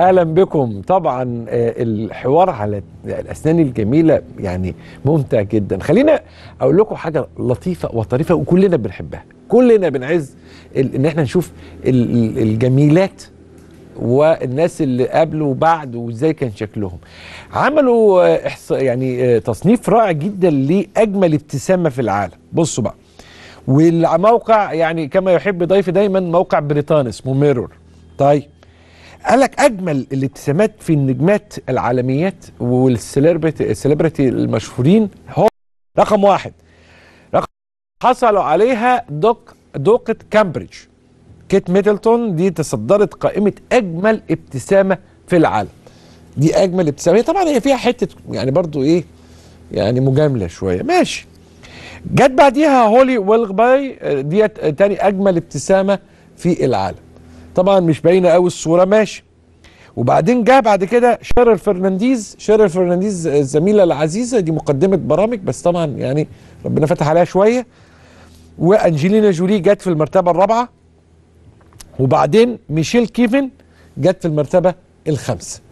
اهلا بكم طبعا آه، الحوار على الاسنان الجميله يعني ممتع جدا خلينا اقول لكم حاجه لطيفه وطريفه وكلنا بنحبها كلنا بنعز ال- ان احنا نشوف ال- ال- الجميلات والناس اللي قبل وبعد وازاي كان شكلهم عملوا آه، إحصاء يعني آه، تصنيف رائع جدا لاجمل ابتسامه في العالم بصوا بقى والموقع يعني كما يحب ضيفي دايما موقع بريطاني اسمه ميرور طيب قال لك اجمل الابتسامات في النجمات العالميات والسليبرتي السليبرتي المشهورين هو رقم واحد رقم حصلوا عليها دوك دوقة كامبريدج كيت ميدلتون دي تصدرت قائمة أجمل ابتسامة في العالم دي أجمل ابتسامة هي طبعا هي فيها حتة يعني برضو إيه يعني مجاملة شوية ماشي جت بعديها هولي ويلغباي ديت تاني أجمل ابتسامة في العالم طبعا مش باينة قوي الصورة ماشي وبعدين جه بعد كده شيرل فرنانديز شيرل فرنانديز الزميلة العزيزة دي مقدمة برامج بس طبعا يعني ربنا فتح عليها شوية وانجلينا جولي جت في المرتبه الرابعه وبعدين ميشيل كيفن جت في المرتبه الخامسه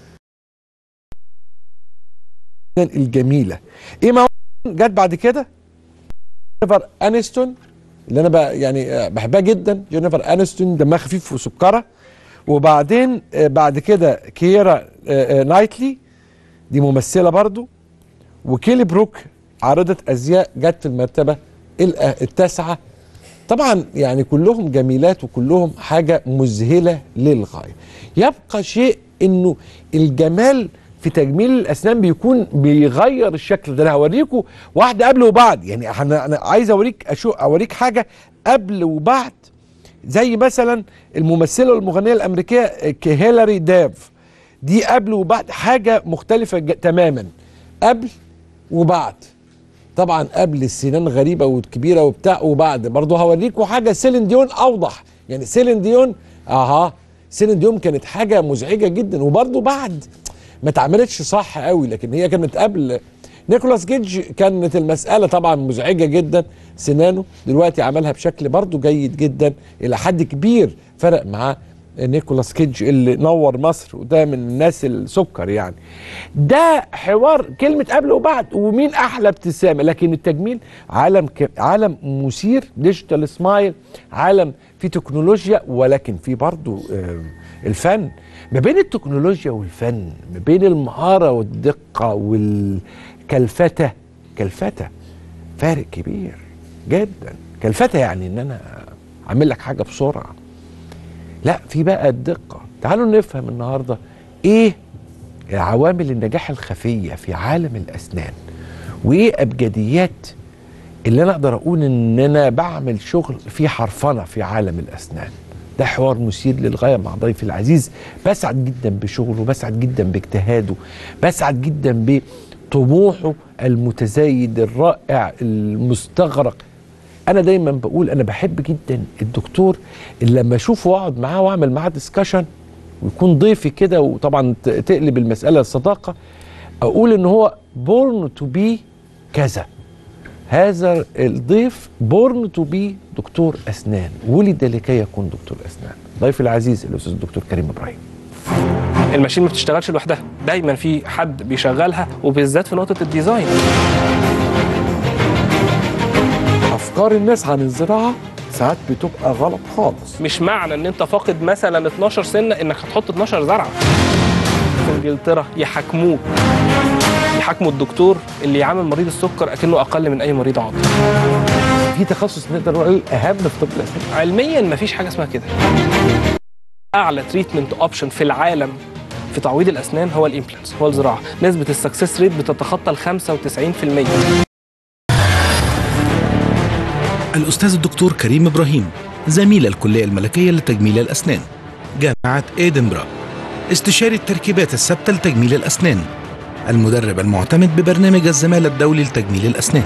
الجميله ايما جت بعد كده جينيفر انستون اللي انا بقى يعني آه، بحبها جدا جينيفر انستون دمها خفيف وسكره وبعدين آه، بعد كده كيرا آه، آه، نايتلي دي ممثله برضو وكيلي بروك عارضة أزياء جت في المرتبة الأ- التاسعة طبعا يعني كلهم جميلات وكلهم حاجة مذهلة للغاية يبقى شيء انه الجمال في تجميل الاسنان بيكون بيغير الشكل ده انا هوريكم واحده قبل وبعد يعني انا انا عايز اوريك أشو اوريك حاجه قبل وبعد زي مثلا الممثله والمغنيه الامريكيه ك- هيلاري داف دي قبل وبعد حاجه مختلفه ج- تماما قبل وبعد طبعا قبل السنان غريبه وكبيره وبتاع وبعد برضه هوريكم حاجه سيلين ديون اوضح يعني سيلين ديون اها سيلين ديون كانت حاجه مزعجه جدا وبرضه بعد ما اتعملتش صح قوي لكن هي كانت قبل نيكولاس جيج كانت المساله طبعا مزعجه جدا سنانه دلوقتي عملها بشكل برضه جيد جدا الى حد كبير فرق معاه نيكولاس كيدج اللي نور مصر وده من الناس السكر يعني ده حوار كلمة قبل وبعد ومين أحلى ابتسامة لكن التجميل عالم ك... عالم مثير ديجيتال سمايل عالم فيه تكنولوجيا ولكن فيه برضو آه، الفن ما بين التكنولوجيا والفن ما بين المهارة والدقة والكلفتة كلفتة فارق كبير جدا كلفتة يعني ان انا اعمل لك حاجة بسرعة لا في بقى الدقة تعالوا نفهم النهاردة ايه عوامل النجاح الخفية في عالم الأسنان وايه أبجديات اللي أنا أقدر أقول إن أنا بعمل شغل فيه حرفنة في عالم الأسنان ده حوار مثير للغاية مع ضيفي العزيز بسعد جدا بشغله بسعد جدا باجتهاده بسعد جدا بطموحه المتزايد الرائع المستغرق انا دايما بقول انا بحب جدا الدكتور اللي لما اشوفه واقعد معاه واعمل معاه ديسكشن ويكون ضيفي كده وطبعا ت- تقلب المساله صداقه اقول ان هو بورن تو بي كذا هذا الضيف بورن تو بي دكتور اسنان ولد لكي يكون دكتور اسنان ضيفي العزيز الاستاذ الدكتور كريم ابراهيم الماشين ما بتشتغلش لوحدها دايما في حد بيشغلها وبالذات في نقطه الديزاين افكار الناس عن الزراعه ساعات بتبقى غلط خالص مش معنى ان انت فاقد مثلا 12 سنه انك هتحط 12 زرعه في انجلترا يحاكموك يحاكموا الدكتور اللي يعامل مريض السكر اكنه اقل من اي مريض عاطل في تخصص نقدر نقول اهم في طب الاسنان علميا مفيش حاجه اسمها كده اعلى تريتمنت اوبشن في العالم في تعويض الاسنان هو الامبلانتس هو الزراعه نسبه السكسس ريت بتتخطى ال 95% الأستاذ الدكتور كريم إبراهيم زميل الكلية الملكية لتجميل الأسنان جامعة إدنبرا استشاري التركيبات الثابتة لتجميل الأسنان المدرب المعتمد ببرنامج الزمالة الدولي لتجميل الأسنان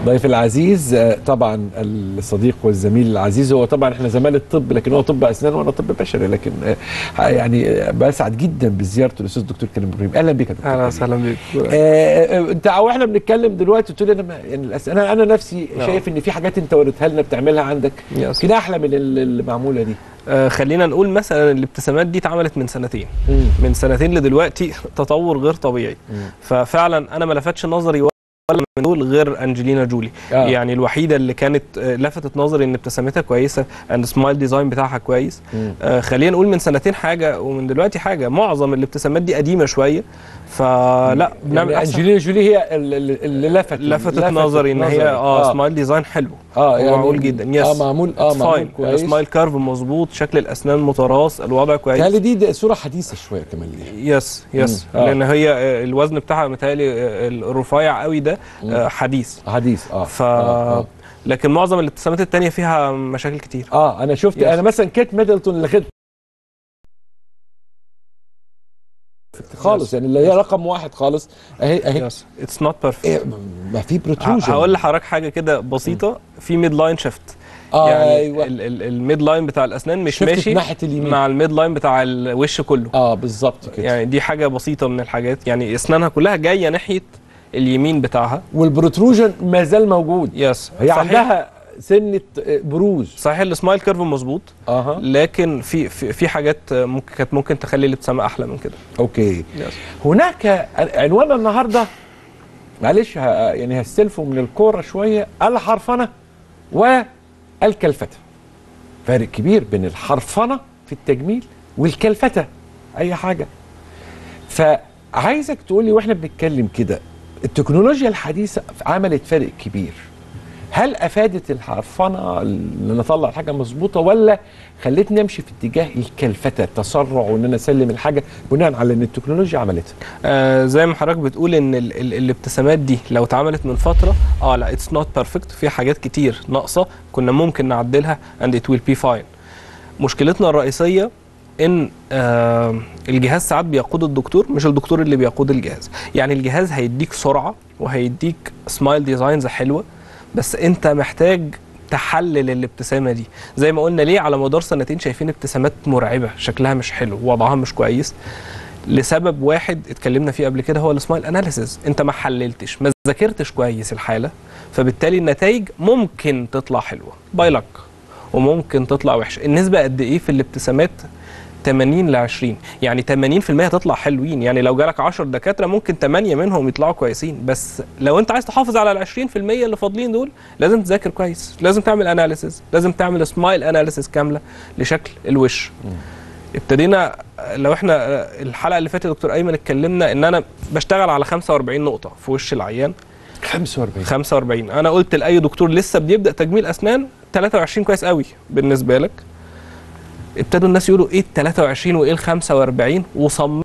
ضيف العزيز آه، طبعا الصديق والزميل العزيز هو طبعا احنا زماله طب لكن هو طب اسنان وانا طب بشري لكن آه، يعني آه، بسعد جدا بزيارته الاستاذ الدكتور كريم ابراهيم اهلا بك يا دكتور اهلا كريم. وسهلا بيك آه، آه، انت واحنا بنتكلم دلوقتي قلت لي انا ما- يعني الأس- انا انا نفسي نعم. شايف ان في حاجات انت وريتها لنا بتعملها عندك يس. كده احلى من ال- اللي معموله دي آه خلينا نقول مثلا الابتسامات دي اتعملت من سنتين مم. من سنتين لدلوقتي تطور غير طبيعي مم. ففعلا انا ما لفتش نظري ولا من دول غير انجلينا جولي آه. يعني الوحيده اللي كانت آه، لفتت نظري ان ابتسامتها كويسه اند سمايل ديزاين بتاعها كويس مم. آه خلينا نقول من سنتين حاجه ومن دلوقتي حاجه معظم الابتسامات دي قديمه شويه فلا بنعمل يعني احسن انجلينا جولي هي ال- ال- اللي لفت لفتت نظري ان هي اه سمايل ديزاين حلو اه يعني معقول جدا يس اه معمول اه معمول كويس سمايل كارف مظبوط شكل الاسنان متراص الوضع كويس تهيألي دي, دي صوره حديثه شويه كمان ليها يس يس مم. آه. لان هي آه، الوزن بتاعها متهيألي آه، الرفيع قوي ده آه، حديث حديث اه ف آه, آه. لكن معظم الابتسامات التانية فيها مشاكل كتير اه انا شفت يس. انا مثلا كيت ميدلتون اللي خدت خالص يس. يعني اللي هي رقم واحد خالص اهي اهي يس اتس نوت بيرفكت إيه ما في بروتروجن هقول لحضرتك حاجه كده بسيطه في ميد لاين شيفت آه يعني ايوه ال- ال- الميد لاين بتاع الاسنان مش شفت ماشي ناحيه اليمين مع الميد لاين بتاع الوش كله اه بالظبط كده يعني دي حاجه بسيطه من الحاجات يعني اسنانها كلها جايه ناحيه اليمين بتاعها والبروتروجن ما زال موجود يس هي صحيح عندها سنه آه، بروز صحيح السمايل كيرف مظبوط اها لكن في في, في حاجات ممكن كانت ممكن تخلي الابتسامه احلى من كده اوكي يس. هناك عنوان النهارده معلش ه- يعني هستلفه من الكوره شويه الحرفنه والكلفته فارق كبير بين الحرفنه في التجميل والكلفته اي حاجه فعايزك تقول لي واحنا بنتكلم كده التكنولوجيا الحديثه عملت فارق كبير هل افادت الحرفنه ان نطلع الحاجه مظبوطه ولا خلتني امشي في اتجاه الكلفته التسرع وان انا اسلم الحاجه بناء على ان التكنولوجيا عملتها آه زي ما حضرتك بتقول ان ال ال الابتسامات دي لو اتعملت من فتره اه لا اتس نوت بيرفكت في حاجات كتير ناقصه كنا ممكن نعدلها اند ات ويل بي فاين مشكلتنا الرئيسيه ان آه الجهاز ساعات بيقود الدكتور مش الدكتور اللي بيقود الجهاز يعني الجهاز هيديك سرعه وهيديك سمايل ديزاينز حلوه بس انت محتاج تحلل الابتسامه دي زي ما قلنا ليه على مدار سنتين شايفين ابتسامات مرعبه شكلها مش حلو وضعها مش كويس لسبب واحد اتكلمنا فيه قبل كده هو السمايل اناليسيز انت ما حللتش ما ذاكرتش كويس الحاله فبالتالي النتائج ممكن تطلع حلوه باي لك وممكن تطلع وحشه النسبه قد ايه في الابتسامات 80 ل 20 يعني 80% تطلع حلوين يعني لو جالك 10 دكاتره ممكن 8 منهم يطلعوا كويسين بس لو انت عايز تحافظ على ال 20% اللي فاضلين دول لازم تذاكر كويس لازم تعمل اناليسيز لازم تعمل سمايل اناليسيز كامله لشكل الوش ابتدينا لو احنا الحلقه اللي فاتت يا دكتور ايمن اتكلمنا ان انا بشتغل على 45 نقطه في وش العيان 45 45 انا قلت لاي دكتور لسه بيبدا تجميل اسنان 23 كويس قوي بالنسبه لك ابتدوا الناس يقولوا ايه ال 23 وايه ال 45 وصمم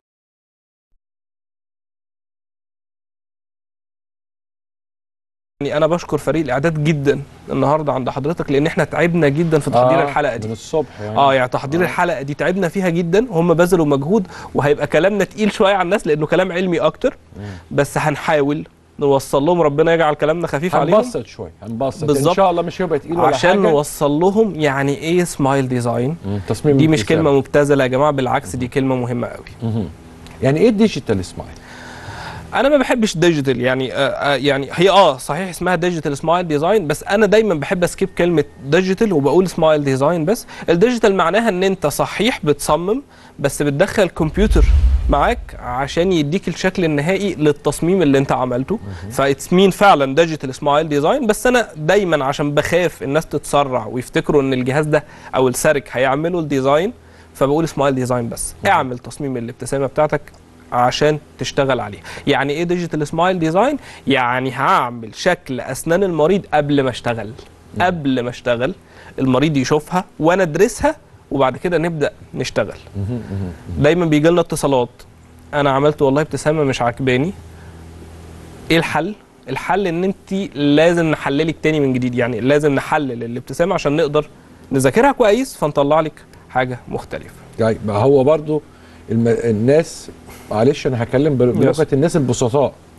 يعني انا بشكر فريق الاعداد جدا النهارده عند حضرتك لان احنا تعبنا جدا في تحضير آه، الحلقه دي من الصبح يعني اه يعني تحضير الحلقه دي تعبنا فيها جدا هم بذلوا مجهود وهيبقى كلامنا تقيل شويه على الناس لانه كلام علمي اكتر بس هنحاول نوصل لهم ربنا يجعل كلامنا خفيف عليهم هنبسط شويه هنبسط ان بالظبط. شاء الله مش هيبقى تقيل ولا عشان حاجه نوصل لهم يعني ايه سمايل ديزاين مم، تصميم دي مش الابتسامة. كلمه مبتذله يا جماعه بالعكس دي كلمه مهمه قوي مهم. يعني ايه الديجيتال سمايل انا ما بحبش ديجيتال يعني آه آه يعني هي اه صحيح اسمها ديجيتال سمايل ديزاين بس انا دايما بحب اسكيب كلمه ديجيتال وبقول سمايل ديزاين بس الديجيتال معناها ان انت صحيح بتصمم بس بتدخل كمبيوتر معاك عشان يديك الشكل النهائي للتصميم اللي انت عملته فاتس مين فعلا ديجيتال سمايل ديزاين بس انا دايما عشان بخاف الناس تتسرع ويفتكروا ان الجهاز ده او السارك هيعملوا الديزاين فبقول سمايل ديزاين بس اعمل تصميم الابتسامه بتاعتك عشان تشتغل عليه يعني ايه ديجيتال سمايل ديزاين يعني هعمل شكل اسنان المريض قبل ما اشتغل قبل ما اشتغل المريض يشوفها وانا ادرسها وبعد كده نبدا نشتغل دايما بيجي لنا اتصالات انا عملت والله ابتسامه مش عاجباني ايه الحل الحل ان انت لازم نحللك تاني من جديد يعني لازم نحلل الابتسامه عشان نقدر نذاكرها كويس فنطلع لك حاجه مختلفه طيب ما هو برضو الم... الناس معلش انا هكلم بل- بلغه الناس البسطاء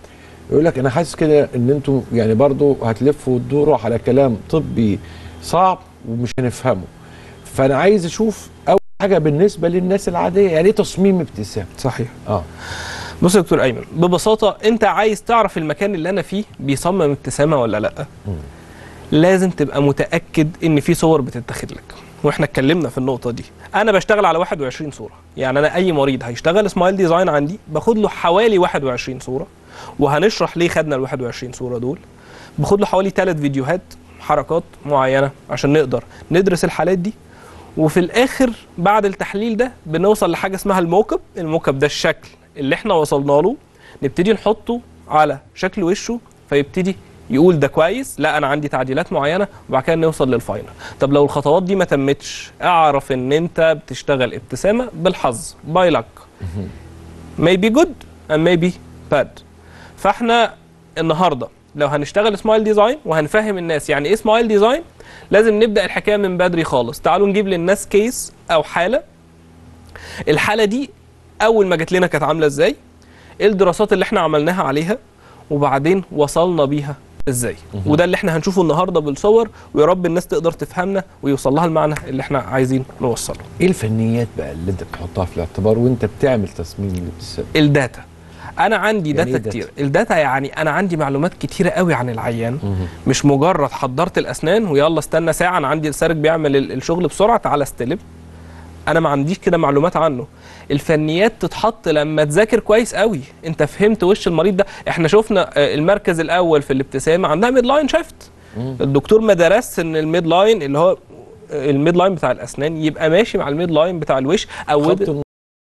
يقول لك انا حاسس كده ان انتوا يعني برضو هتلفوا وتدوروا على كلام طبي صعب ومش هنفهمه فانا عايز اشوف اول حاجه بالنسبه للناس العاديه يعني ايه تصميم ابتسام صحيح اه بص يا دكتور ايمن ببساطه انت عايز تعرف المكان اللي انا فيه بيصمم ابتسامه ولا لا لازم تبقى متاكد ان في صور بتتاخد لك واحنا اتكلمنا في النقطه دي انا بشتغل على 21 صوره يعني انا اي مريض هيشتغل سمايل ديزاين عندي باخد له حوالي 21 صوره وهنشرح ليه خدنا ال 21 صوره دول باخد له حوالي ثلاث فيديوهات حركات معينه عشان نقدر ندرس الحالات دي وفي الاخر بعد التحليل ده بنوصل لحاجه اسمها الموكب الموكب ده الشكل اللي احنا وصلنا له نبتدي نحطه على شكل وشه فيبتدي يقول ده كويس لا انا عندي تعديلات معينه وبعد كده نوصل للفاينل طب لو الخطوات دي ما تمتش اعرف ان انت بتشتغل ابتسامه بالحظ باي لك maybe good and maybe bad فاحنا النهارده لو هنشتغل سمايل ديزاين وهنفهم الناس يعني ايه سمايل ديزاين لازم نبدا الحكايه من بدري خالص تعالوا نجيب للناس كيس او حاله الحاله دي اول ما جت لنا كانت عامله ازاي ايه الدراسات اللي احنا عملناها عليها وبعدين وصلنا بيها ازاي وده اللي احنا هنشوفه النهارده بالصور ويا رب الناس تقدر تفهمنا ويوصل لها المعنى اللي احنا عايزين نوصله ايه الفنيات بقى اللي انت بتحطها في الاعتبار وانت بتعمل تصميم الابتسام الداتا انا عندي يعني داتا إيه كتير الداتا يعني انا عندي معلومات كتيره قوي عن العيان مش مجرد حضرت الاسنان ويلا استنى ساعه انا عندي السارج بيعمل ال- الشغل بسرعه تعالى استلم انا ما عنديش كده معلومات عنه الفنيات تتحط لما تذاكر كويس قوي انت فهمت وش المريض ده احنا شفنا آه، المركز الاول في الابتسامه عندها ميد لاين شيفت الدكتور ما درس ان الميد لاين اللي هو آه، الميد لاين بتاع الاسنان يبقى ماشي مع الميد لاين بتاع الوش او خط النص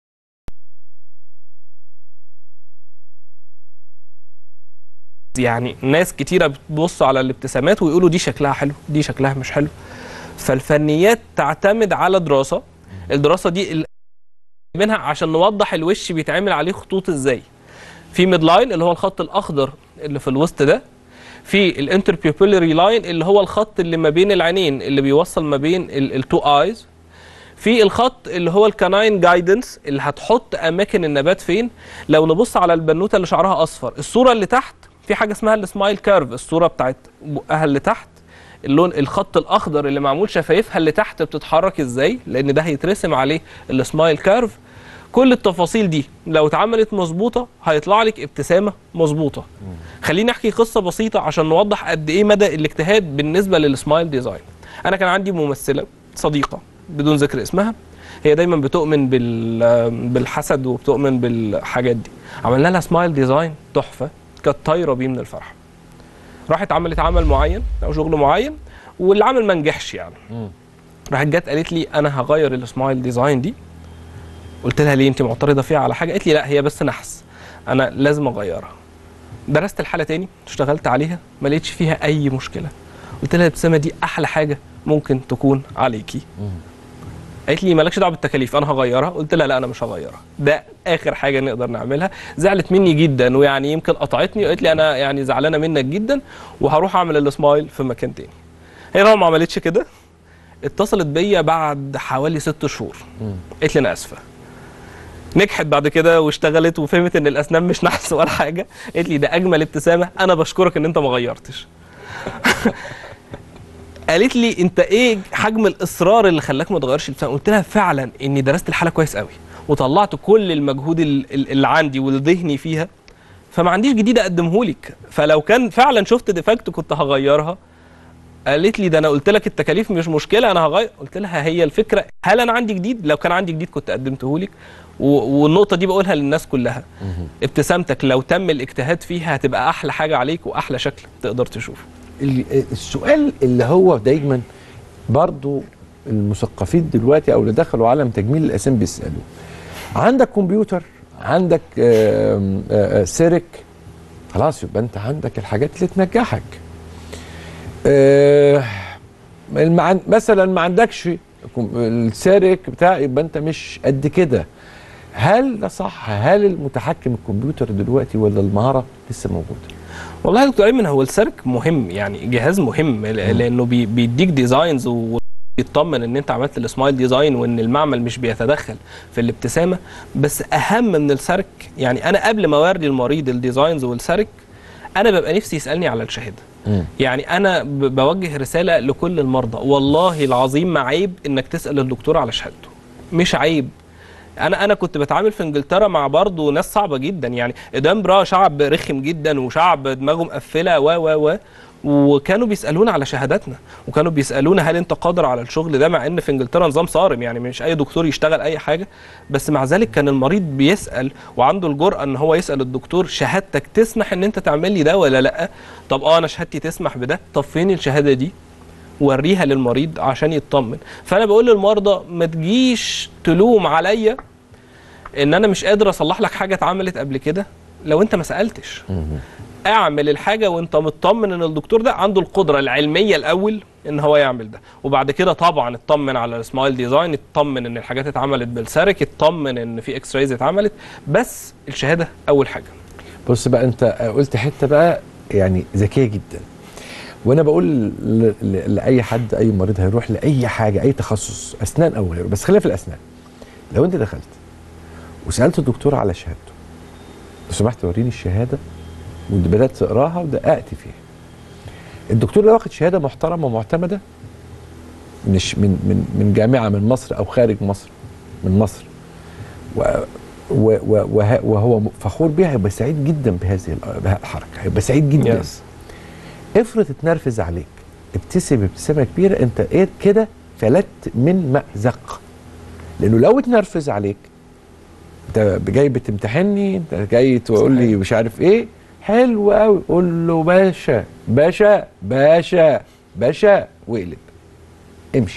يعني ناس كتيرة بتبص على الابتسامات ويقولوا دي شكلها حلو دي شكلها مش حلو فالفنيات تعتمد على دراسة الدراسة دي ال- منها عشان نوضح الوش بيتعمل عليه خطوط ازاي في ميد لاين اللي هو الخط الاخضر اللي في الوسط ده في الانتربيبولاري لاين اللي هو الخط اللي ما بين العينين اللي بيوصل ما بين التو ايز في الخط اللي هو الكاناين جايدنس اللي هتحط اماكن النبات فين لو نبص على البنوته اللي شعرها اصفر الصوره اللي تحت في حاجه اسمها السمايل كيرف الصوره بتاعت بقها اللي تحت اللون الخط الاخضر اللي معمول شفايفها اللي تحت بتتحرك ازاي لان ده هيترسم عليه السمايل كيرف كل التفاصيل دي لو اتعملت مظبوطه هيطلع لك ابتسامه مظبوطه خليني احكي قصه بسيطه عشان نوضح قد ايه مدى الاجتهاد بالنسبه للسمايل ديزاين انا كان عندي ممثله صديقه بدون ذكر اسمها هي دايما بتؤمن بال بالحسد وبتؤمن بالحاجات دي عملنا لها سمايل ديزاين تحفه كانت طايره بيه من الفرحه راحت عملت عمل معين او شغل معين والعمل ما نجحش يعني راحت جت قالت لي انا هغير السمايل ديزاين دي قلت لها ليه انت معترضه فيها على حاجه قالت لي لا هي بس نحس انا لازم اغيرها درست الحاله تاني اشتغلت عليها ما لقيتش فيها اي مشكله قلت لها الابتسامه دي احلى حاجه ممكن تكون عليكي قالت لي مالكش دعوه بالتكاليف انا هغيرها قلت لها لا انا مش هغيرها ده اخر حاجه نقدر نعملها زعلت مني جدا ويعني يمكن قطعتني وقالت لي انا يعني زعلانه منك جدا وهروح اعمل السمايل في مكان تاني هي طبعا ما عملتش كده اتصلت بيا بعد حوالي ست شهور قالت لي انا اسفه نجحت بعد كده واشتغلت وفهمت ان الاسنان مش نحس ولا حاجه قالت لي ده اجمل ابتسامه انا بشكرك ان انت ما غيرتش قالت لي انت ايه حجم الاصرار اللي خلاك ما تغيرش الابتسامه قلت لها فعلا اني درست الحاله كويس قوي وطلعت كل المجهود ال- ال- اللي عندي والذهني فيها فما عنديش جديد اقدمه لك فلو كان فعلا شفت ديفكت كنت هغيرها قالت لي ده انا قلت لك التكاليف مش مشكله انا هغير قلت لها هي الفكره هل انا عندي جديد لو كان عندي جديد كنت قدمته لك و- والنقطه دي بقولها للناس كلها ابتسامتك لو تم الاجتهاد فيها هتبقى احلى حاجه عليك واحلى شكل تقدر تشوفه ال- السؤال اللي هو دايما برضو المثقفين دلوقتي او اللي دخلوا عالم تجميل الاسنان بيسالوا عندك كمبيوتر عندك آم، آه، آه، سيرك خلاص يبقى انت عندك الحاجات اللي تنجحك آه، المع- مثلا ما عندكش كم- السيرك بتاع يبقى انت مش قد كده هل ده صح هل المتحكم الكمبيوتر دلوقتي ولا المهاره لسه موجوده والله يا دكتور ايمن هو السيرك مهم يعني جهاز مهم ل- لانه بي- بيديك ديزاينز ويطمن ان انت عملت السمايل ديزاين وان المعمل مش بيتدخل في الابتسامه بس اهم من السيرك يعني انا قبل ما اوري المريض الديزاينز والسيرك انا ببقى نفسي يسالني على الشهاده مم. يعني انا ب- بوجه رساله لكل المرضى والله العظيم ما عيب انك تسال الدكتور على شهادته مش عيب انا انا كنت بتعامل في انجلترا مع برضه ناس صعبه جدا يعني ادنبرا شعب رخم جدا وشعب دماغه مقفله و و و وكانوا بيسالونا على شهاداتنا وكانوا بيسالونا هل انت قادر على الشغل ده مع ان في انجلترا نظام صارم يعني مش اي دكتور يشتغل اي حاجه بس مع ذلك كان المريض بيسال وعنده الجرأه ان هو يسال الدكتور شهادتك تسمح ان انت تعمل لي ده ولا لا طب اه انا شهادتي تسمح بده طب فين الشهاده دي وريها للمريض عشان يطمن فانا بقول للمرضى ما تجيش تلوم عليا ان انا مش قادر اصلح لك حاجه اتعملت قبل كده لو انت ما سالتش اعمل الحاجه وانت مطمن ان الدكتور ده عنده القدره العلميه الاول ان هو يعمل ده وبعد كده طبعا اطمن على السمايل ديزاين اطمن ان الحاجات اتعملت بالسارك اطمن ان في اكس رايز اتعملت بس الشهاده اول حاجه بص بقى انت قلت حته بقى يعني ذكيه جدا وانا بقول ل- ل- لاي حد اي مريض هيروح لاي حاجه اي تخصص اسنان او غيره بس خلينا في الاسنان لو انت دخلت وسالت الدكتور على شهادته لو سمحت وريني الشهاده وبدات تقراها ودققت فيها الدكتور لو واخد شهاده محترمه ومعتمده من الش- من من من جامعه من مصر او خارج مصر من مصر و و و وه- وهو م- فخور بيها هيبقى سعيد جدا بهذه ال- بهذه الحركه هيبقى سعيد جدا Yes. افرض اتنرفز عليك ابتسم ابتسامه كبيره انت ايه كده فلت من مأزق لانه لو اتنرفز عليك انت جاي بتمتحني انت جاي تقول لي صحيح. مش عارف ايه حلو قوي قول له باشا باشا باشا باشا واقلب امشي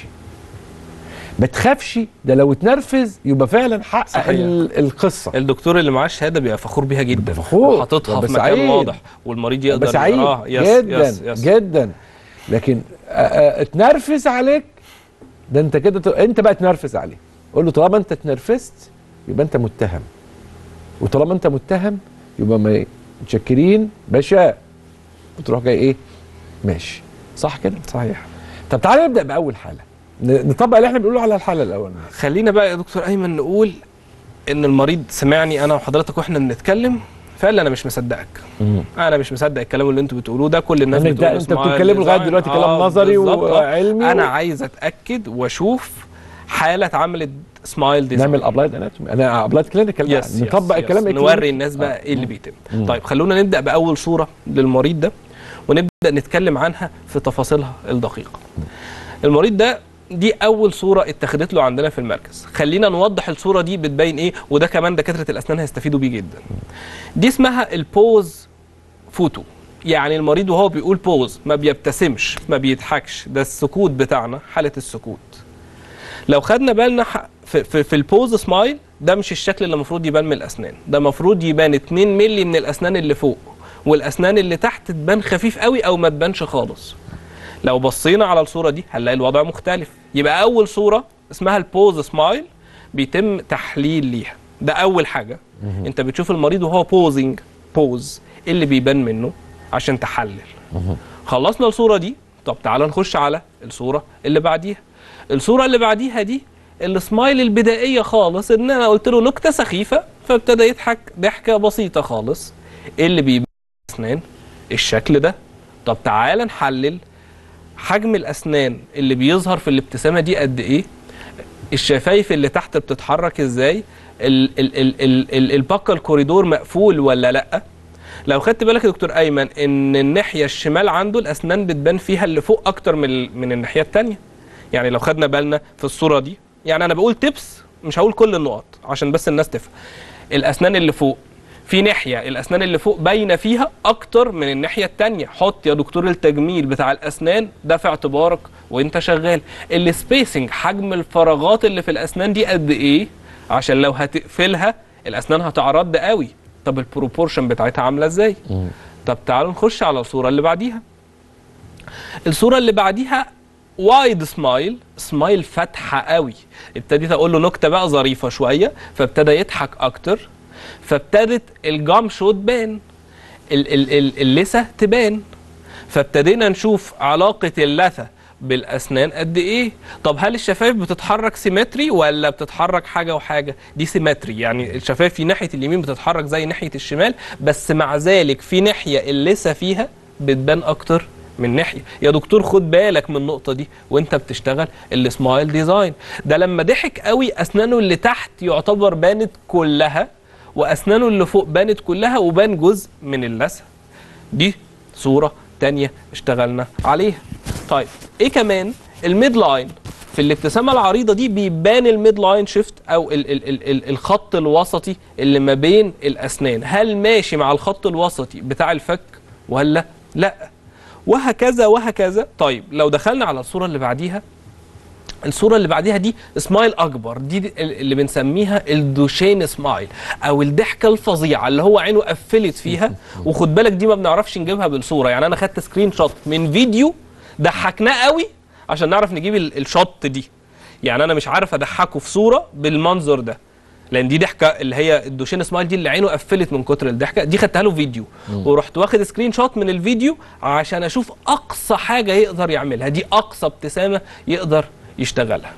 ما تخافش ده لو اتنرفز يبقى فعلا حقق صحيح. ال- القصه الدكتور اللي معاه الشهاده بيبقى فخور بيها جدا فخور. وحاططها يبقى في مكان سعيد. واضح والمريض يبقى يقدر سعيد يقراها يس جدا يس يس جدا لكن آه، آه، اتنرفز عليك ده انت كده ت- انت بقى تنرفز عليه قول له طالما انت اتنرفزت يبقى انت متهم وطالما انت متهم يبقى ما متشكرين باشا وتروح جاي ايه ماشي صح كده صحيح طب تعالى نبدا باول حاله ن- نطبق اللي احنا بنقوله على الحاله الاولانيه خلينا بقى يا دكتور ايمن نقول ان المريض سمعني انا وحضرتك واحنا بنتكلم فقال لي انا مش مصدقك انا مش مصدق الكلام اللي انتوا بتقولوه ده كل الناس أنا بتقول ده- أنت اسمها بتتكلموا لغاية design. دلوقتي كلام نظري بالظبط. آه. وعلمي انا و- عايز اتاكد واشوف حاله اتعملت سمايل ديزاين نعمل ابلايد اناتومي انا ابلايد كلينيكال يس نطبق يس الكلام يس. الكلينيكي. نوري الناس بقى آه. ايه اللي بيتم مم. طيب خلونا نبدا باول صوره للمريض ده ونبدا نتكلم عنها في تفاصيلها الدقيقه المريض ده دي اول صوره اتخذت له عندنا في المركز خلينا نوضح الصوره دي بتبين ايه وده كمان دكاتره الاسنان هيستفيدوا بيه جدا دي اسمها البوز فوتو يعني المريض وهو بيقول بوز ما بيبتسمش ما بيضحكش ده السكوت بتاعنا حاله السكوت لو خدنا بالنا ح- في, في, في البوز سمايل ده مش الشكل اللي المفروض يبان من الاسنان ده المفروض يبان 2 مللي من الاسنان اللي فوق والاسنان اللي تحت تبان خفيف قوي او ما تبانش خالص لو بصينا على الصوره دي هنلاقي الوضع مختلف يبقى اول صوره اسمها البوز سمايل بيتم تحليل ليها ده اول حاجه انت بتشوف المريض وهو بوزنج بوز إيه اللي بيبان منه عشان تحلل خلصنا الصوره دي طب تعال نخش على الصوره اللي بعديها الصوره اللي بعديها دي السمايل البدائيه خالص ان انا قلت له نكته سخيفه فابتدى يضحك ضحكه بسيطه خالص ايه اللي بيبان الاسنان الشكل ده طب تعال نحلل حجم الاسنان اللي بيظهر في الابتسامه دي قد ايه الشفايف اللي تحت بتتحرك ازاي ال- ال- ال- ال- ال- الباكا الكوريدور مقفول ولا لا لو خدت بالك يا دكتور ايمن ان الناحيه الشمال عنده الاسنان بتبان فيها اللي فوق اكتر من ال- من الناحيه الثانيه يعني لو خدنا بالنا في الصوره دي يعني انا بقول تبس مش هقول كل النقط عشان بس الناس تفهم الاسنان اللي فوق في ناحيه الاسنان اللي فوق باينه فيها اكتر من الناحيه الثانيه حط يا دكتور التجميل بتاع الاسنان ده في اعتبارك وانت شغال السبيسنج حجم الفراغات اللي في الاسنان دي قد ايه عشان لو هتقفلها الاسنان هتعرض قوي طب البروبورشن بتاعتها عامله ازاي طب تعالوا نخش على الصوره اللي بعديها الصوره اللي بعديها وايد سمايل سمايل فاتحه قوي ابتديت اقول له نكته بقى ظريفه شويه فابتدى يضحك اكتر فابتدت الجام شو تبان ال- ال- ال- اللثه تبان فابتدينا نشوف علاقه اللثه بالاسنان قد ايه طب هل الشفايف بتتحرك سيمتري ولا بتتحرك حاجه وحاجه دي سيمتري يعني الشفايف في ناحيه اليمين بتتحرك زي ناحيه الشمال بس مع ذلك في ناحيه اللثه فيها بتبان اكتر من ناحيه يا دكتور خد بالك من النقطه دي وانت بتشتغل السمايل ديزاين ده لما ضحك قوي اسنانه اللي تحت يعتبر بانت كلها واسنانه اللي فوق بانت كلها وبان جزء من اللثه دي صوره تانية اشتغلنا عليها طيب ايه كمان الميد لاين في الابتسامه العريضه دي بيبان الميد لاين شيفت او ال ال ال ال الخط الوسطي اللي ما بين الاسنان هل ماشي مع الخط الوسطي بتاع الفك ولا لا وهكذا وهكذا طيب لو دخلنا على الصوره اللي بعديها الصورة اللي بعديها دي سمايل أكبر دي اللي بنسميها الدوشين سمايل أو الضحكة الفظيعة اللي هو عينه قفلت فيها وخد بالك دي ما بنعرفش نجيبها بالصورة يعني أنا خدت سكرين شوت من فيديو ضحكناه قوي عشان نعرف نجيب ال- الشوت دي يعني أنا مش عارف أضحكه في صورة بالمنظر ده لان دي ضحكه اللي هي الدوشين سمايل دي اللي عينه قفلت من كتر الضحكه دي خدتها له فيديو ورحت واخد سكرين شوت من الفيديو عشان اشوف اقصى حاجه يقدر يعملها دي اقصى ابتسامه يقدر يشتغلها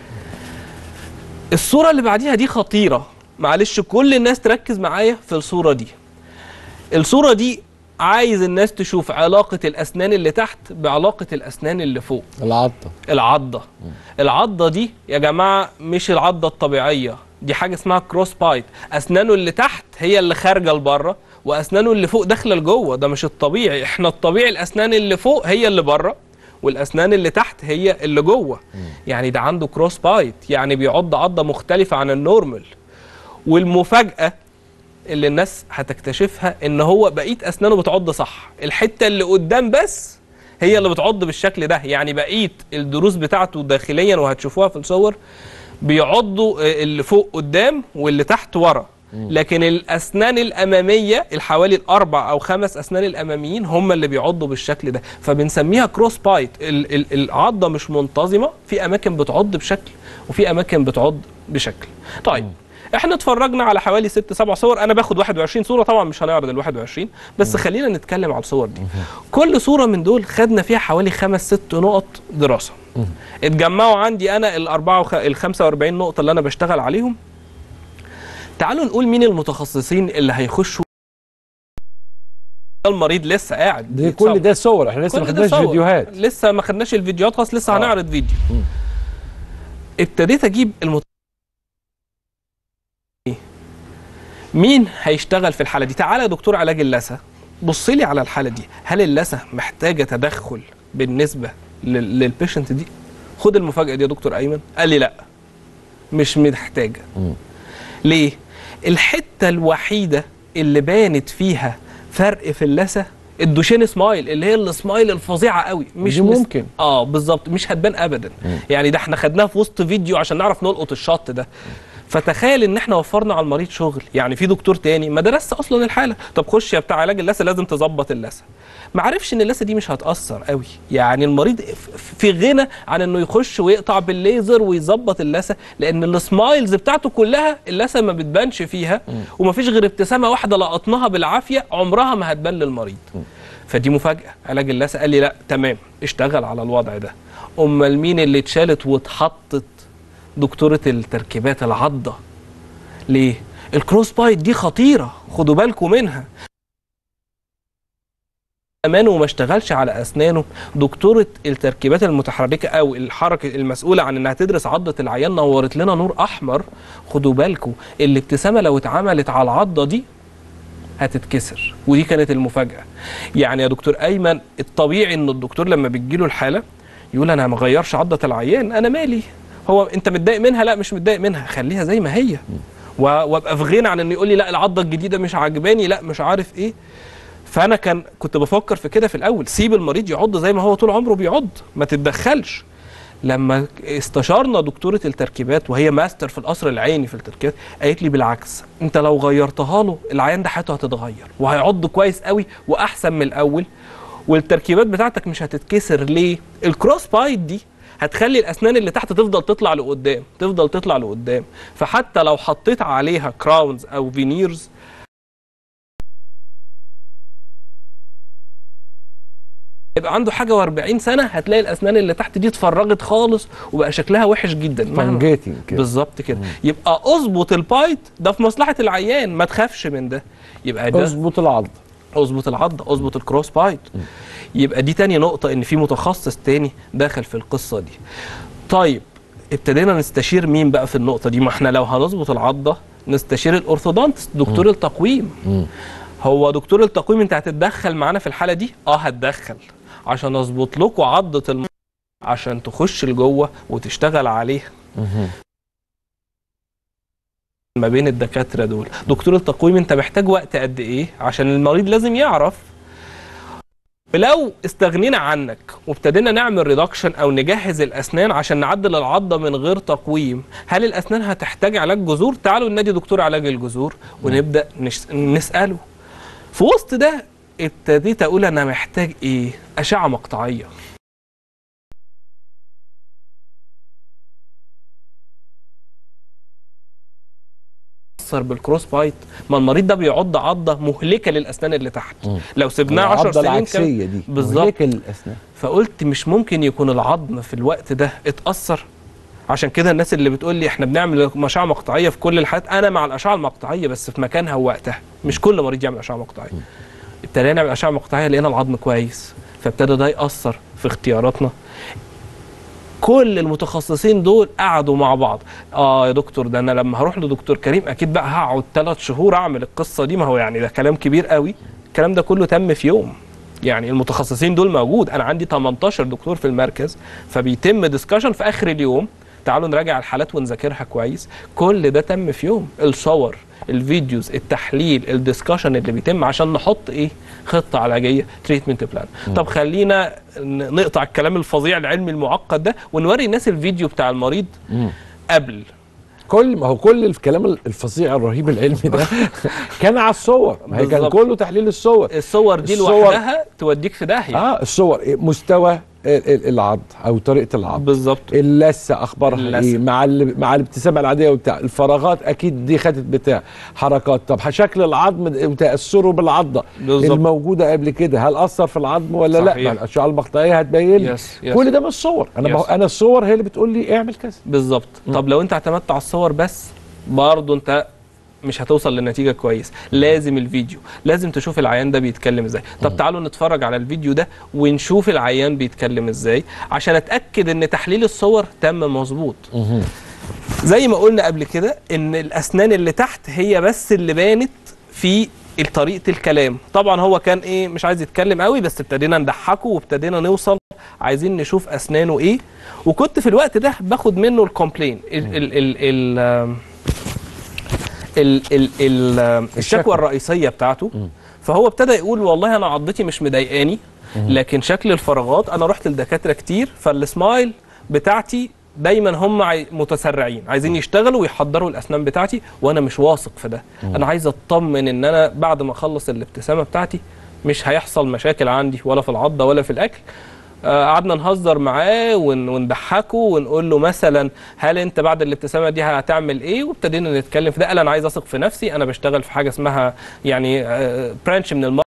الصوره اللي بعديها دي خطيره معلش كل الناس تركز معايا في الصوره دي الصوره دي عايز الناس تشوف علاقه الاسنان اللي تحت بعلاقه الاسنان اللي فوق العضه العضه العضه دي يا جماعه مش العضه الطبيعيه دي حاجه اسمها كروس بايت اسنانه اللي تحت هي اللي خارجه لبره واسنانه اللي فوق داخله لجوه ده مش الطبيعي احنا الطبيعي الاسنان اللي فوق هي اللي بره والاسنان اللي تحت هي اللي جوه يعني ده عنده كروس بايت يعني بيعض عضه مختلفه عن النورمال والمفاجاه اللي الناس هتكتشفها ان هو بقيه اسنانه بتعض صح الحته اللي قدام بس هي اللي بتعض بالشكل ده يعني بقيه الضروس بتاعته داخليا وهتشوفوها في الصور بيعضوا آه، اللي فوق قدام واللي تحت ورا لكن الاسنان الاماميه الحوالي الاربع او خمس اسنان الاماميين هم اللي بيعضوا بالشكل ده فبنسميها كروس بايت ال- ال- العضه مش منتظمه في اماكن بتعض بشكل وفي اماكن بتعض بشكل طيب احنا اتفرجنا على حوالي ست سبع صور انا باخد 21 صوره طبعا مش هنعرض ال 21 بس خلينا نتكلم على الصور دي كل صوره من دول خدنا فيها حوالي خمس ست نقط دراسه اتجمعوا عندي انا الاربعه وخ... ال 45 نقطه اللي انا بشتغل عليهم تعالوا نقول مين المتخصصين اللي هيخشوا المريض لسه قاعد دي كل ده صور احنا لسه ما كل ده خدناش صور. فيديوهات لسه ما خدناش الفيديوهات خلاص لسه آه. هنعرض فيديو مم. ابتديت اجيب المت... مين هيشتغل في الحاله دي تعالى يا دكتور علاج اللثه بص لي على الحاله دي هل اللثه محتاجه تدخل بالنسبه لل... للبيشنت دي خد المفاجاه دي يا دكتور ايمن قال لي لا مش محتاجه مم. ليه الحته الوحيده اللي بانت فيها فرق في اللثه الدوشين سمايل اللي هي السمايل الفظيعه قوي مش دي مس- ممكن. اه بالظبط مش هتبان ابدا يعني ده احنا خدناها في وسط فيديو عشان نعرف نلقط الشط ده فتخيل ان احنا وفرنا على المريض شغل يعني في دكتور تاني ما درسش اصلا الحاله طب خش يا بتاع علاج اللثه لازم تظبط اللثه ما عرفش ان اللثه دي مش هتاثر قوي يعني المريض ف- في غنى عن انه يخش ويقطع بالليزر ويظبط اللثه لان السمايلز بتاعته كلها اللثه ما بتبانش فيها ومفيش غير ابتسامه واحده لقطناها بالعافيه عمرها ما هتبان للمريض فدي مفاجاه علاج اللثه قال لي لا تمام اشتغل على الوضع ده امال مين اللي اتشالت واتحطت دكتوره التركيبات العضه ليه الكروس بايت دي خطيره خدوا بالكم منها امان وما اشتغلش على اسنانه دكتوره التركيبات المتحركه او الحركه المسؤوله عن انها تدرس عضه العيان نورت لنا نور احمر خدوا بالكم الابتسامه لو اتعملت على العضه دي هتتكسر ودي كانت المفاجاه يعني يا دكتور ايمن الطبيعي ان الدكتور لما بتجيله الحاله يقول انا ما غيرش عضه العيان انا مالي هو انت متضايق منها لا مش متضايق منها خليها زي ما هي و- وابقى في غنى عن انه يقول لي لا العضه الجديده مش عاجباني لا مش عارف ايه فانا كان كنت بفكر في كده في الاول سيب المريض يعض زي ما هو طول عمره بيعض ما تتدخلش لما استشارنا دكتوره التركيبات وهي ماستر في القصر العيني في التركيبات قالت لي بالعكس انت لو غيرتها له العيان ده حياته هتتغير وهيعض كويس قوي واحسن من الاول والتركيبات بتاعتك مش هتتكسر ليه الكروس بايت دي هتخلي الاسنان اللي تحت تفضل تطلع لقدام تفضل تطلع لقدام فحتى لو حطيت عليها كراونز او فينيرز يبقى عنده حاجه و40 سنه هتلاقي الاسنان اللي تحت دي اتفرغت خالص وبقى شكلها وحش جدا مهما- فانجيتنج كده بالظبط كده يبقى اظبط البايت ده في مصلحه العيان ما تخافش من ده يبقى ده اظبط العض اظبط العضه اظبط الكروس بايت يبقى دي تاني نقطه ان في متخصص تاني داخل في القصه دي طيب ابتدينا نستشير مين بقى في النقطه دي ما احنا لو هنظبط العضه نستشير الاورثودونتست دكتور التقويم هو دكتور التقويم انت هتتدخل معانا في الحاله دي اه هتدخل عشان اظبط لكم عضه الم... عشان تخش لجوه وتشتغل عليها ما بين الدكاتره دول دكتور التقويم انت محتاج وقت قد ايه عشان المريض لازم يعرف لو استغنينا عنك وابتدينا نعمل ريدكشن او نجهز الاسنان عشان نعدل العضه من غير تقويم هل الاسنان هتحتاج علاج جذور تعالوا ننادي دكتور علاج الجذور ونبدا نش... نساله في وسط ده ابتديت اقول انا محتاج ايه اشعه مقطعيه يتاثر بالكروس بايت ما المريض ده بيعض عضه مهلكه للاسنان اللي تحت لو سبناه 10 العضة سنين كان العكسيه دي بالظبط. مهلكة للاسنان فقلت مش ممكن يكون العظم في الوقت ده اتاثر عشان كده الناس اللي بتقول لي احنا بنعمل اشعه مقطعيه في كل الحالات انا مع الاشعه المقطعيه بس في مكانها ووقتها مش كل مريض يعمل اشعه مقطعيه ابتدينا نعمل اشعه مقطعيه لقينا العظم كويس فابتدى ده ياثر في اختياراتنا كل المتخصصين دول قعدوا مع بعض اه يا دكتور ده انا لما هروح لدكتور كريم اكيد بقى هقعد ثلاث شهور اعمل القصه دي ما هو يعني ده كلام كبير قوي الكلام ده كله تم في يوم يعني المتخصصين دول موجود انا عندي 18 دكتور في المركز فبيتم ديسكشن في اخر اليوم تعالوا نراجع الحالات ونذاكرها كويس كل ده تم في يوم الصور الفيديوز التحليل الديسكشن اللي بيتم عشان نحط ايه خطه علاجيه تريتمنت بلان طب خلينا ن- نقطع الكلام الفظيع العلمي المعقد ده ونوري الناس الفيديو بتاع المريض قبل كل ما هو كل الكلام الفظيع الرهيب العلمي ده كان على الصور ما هي كان بالظبط. كله تحليل الصور الصور دي الصور- لوحدها توديك في داهيه اه الصور إيه، مستوى ال- ال- العض او طريقه العض بالظبط اللثه اخبارها اللثة. ايه مع ال- مع الابتسامه العاديه وبتاع الفراغات اكيد دي خدت بتاع حركات طب شكل العظم ده وتاثره بالعضه بالظبط. الموجوده قبل كده هل اثر في العظم ولا لا صحيح. ما الاشعه المقطعيه هتبين لي يس يس كل ده من الصور انا يس. بهو انا الصور هي اللي بتقول لي اعمل كذا بالظبط طب لو انت اعتمدت على الصور بس برضه انت مش هتوصل لنتيجه كويس لازم الفيديو لازم تشوف العيان ده بيتكلم ازاي طب تعالوا نتفرج على الفيديو ده ونشوف العيان بيتكلم ازاي عشان اتاكد ان تحليل الصور تم مظبوط زي ما قلنا قبل كده ان الاسنان اللي تحت هي بس اللي بانت في طريقه الكلام طبعا هو كان ايه مش عايز يتكلم قوي بس ابتدينا نضحكه وابتدينا نوصل عايزين نشوف اسنانه ايه وكنت في الوقت ده باخد منه الكومبلين ال ال ال ال آم، ال ال ال آم، الشكوى الرئيسيه بتاعته فهو ابتدى يقول والله انا عضتي مش مضايقاني لكن شكل الفراغات انا رحت لدكاتره كتير فالسمايل بتاعتي دايما هم عاي- متسرعين عايزين يشتغلوا ويحضروا الاسنان بتاعتي وانا مش واثق في ده انا عايز اطمن ان انا بعد ما اخلص الابتسامه بتاعتي مش هيحصل مشاكل عندي ولا في العضه ولا في الاكل آه، قعدنا نهزر معاه ون- ونضحكه ونقول له مثلا هل انت بعد الابتسامه دي هتعمل ايه وابتدينا نتكلم في ده قال انا عايز اثق في نفسي انا بشتغل في حاجه اسمها يعني برانش من الماركت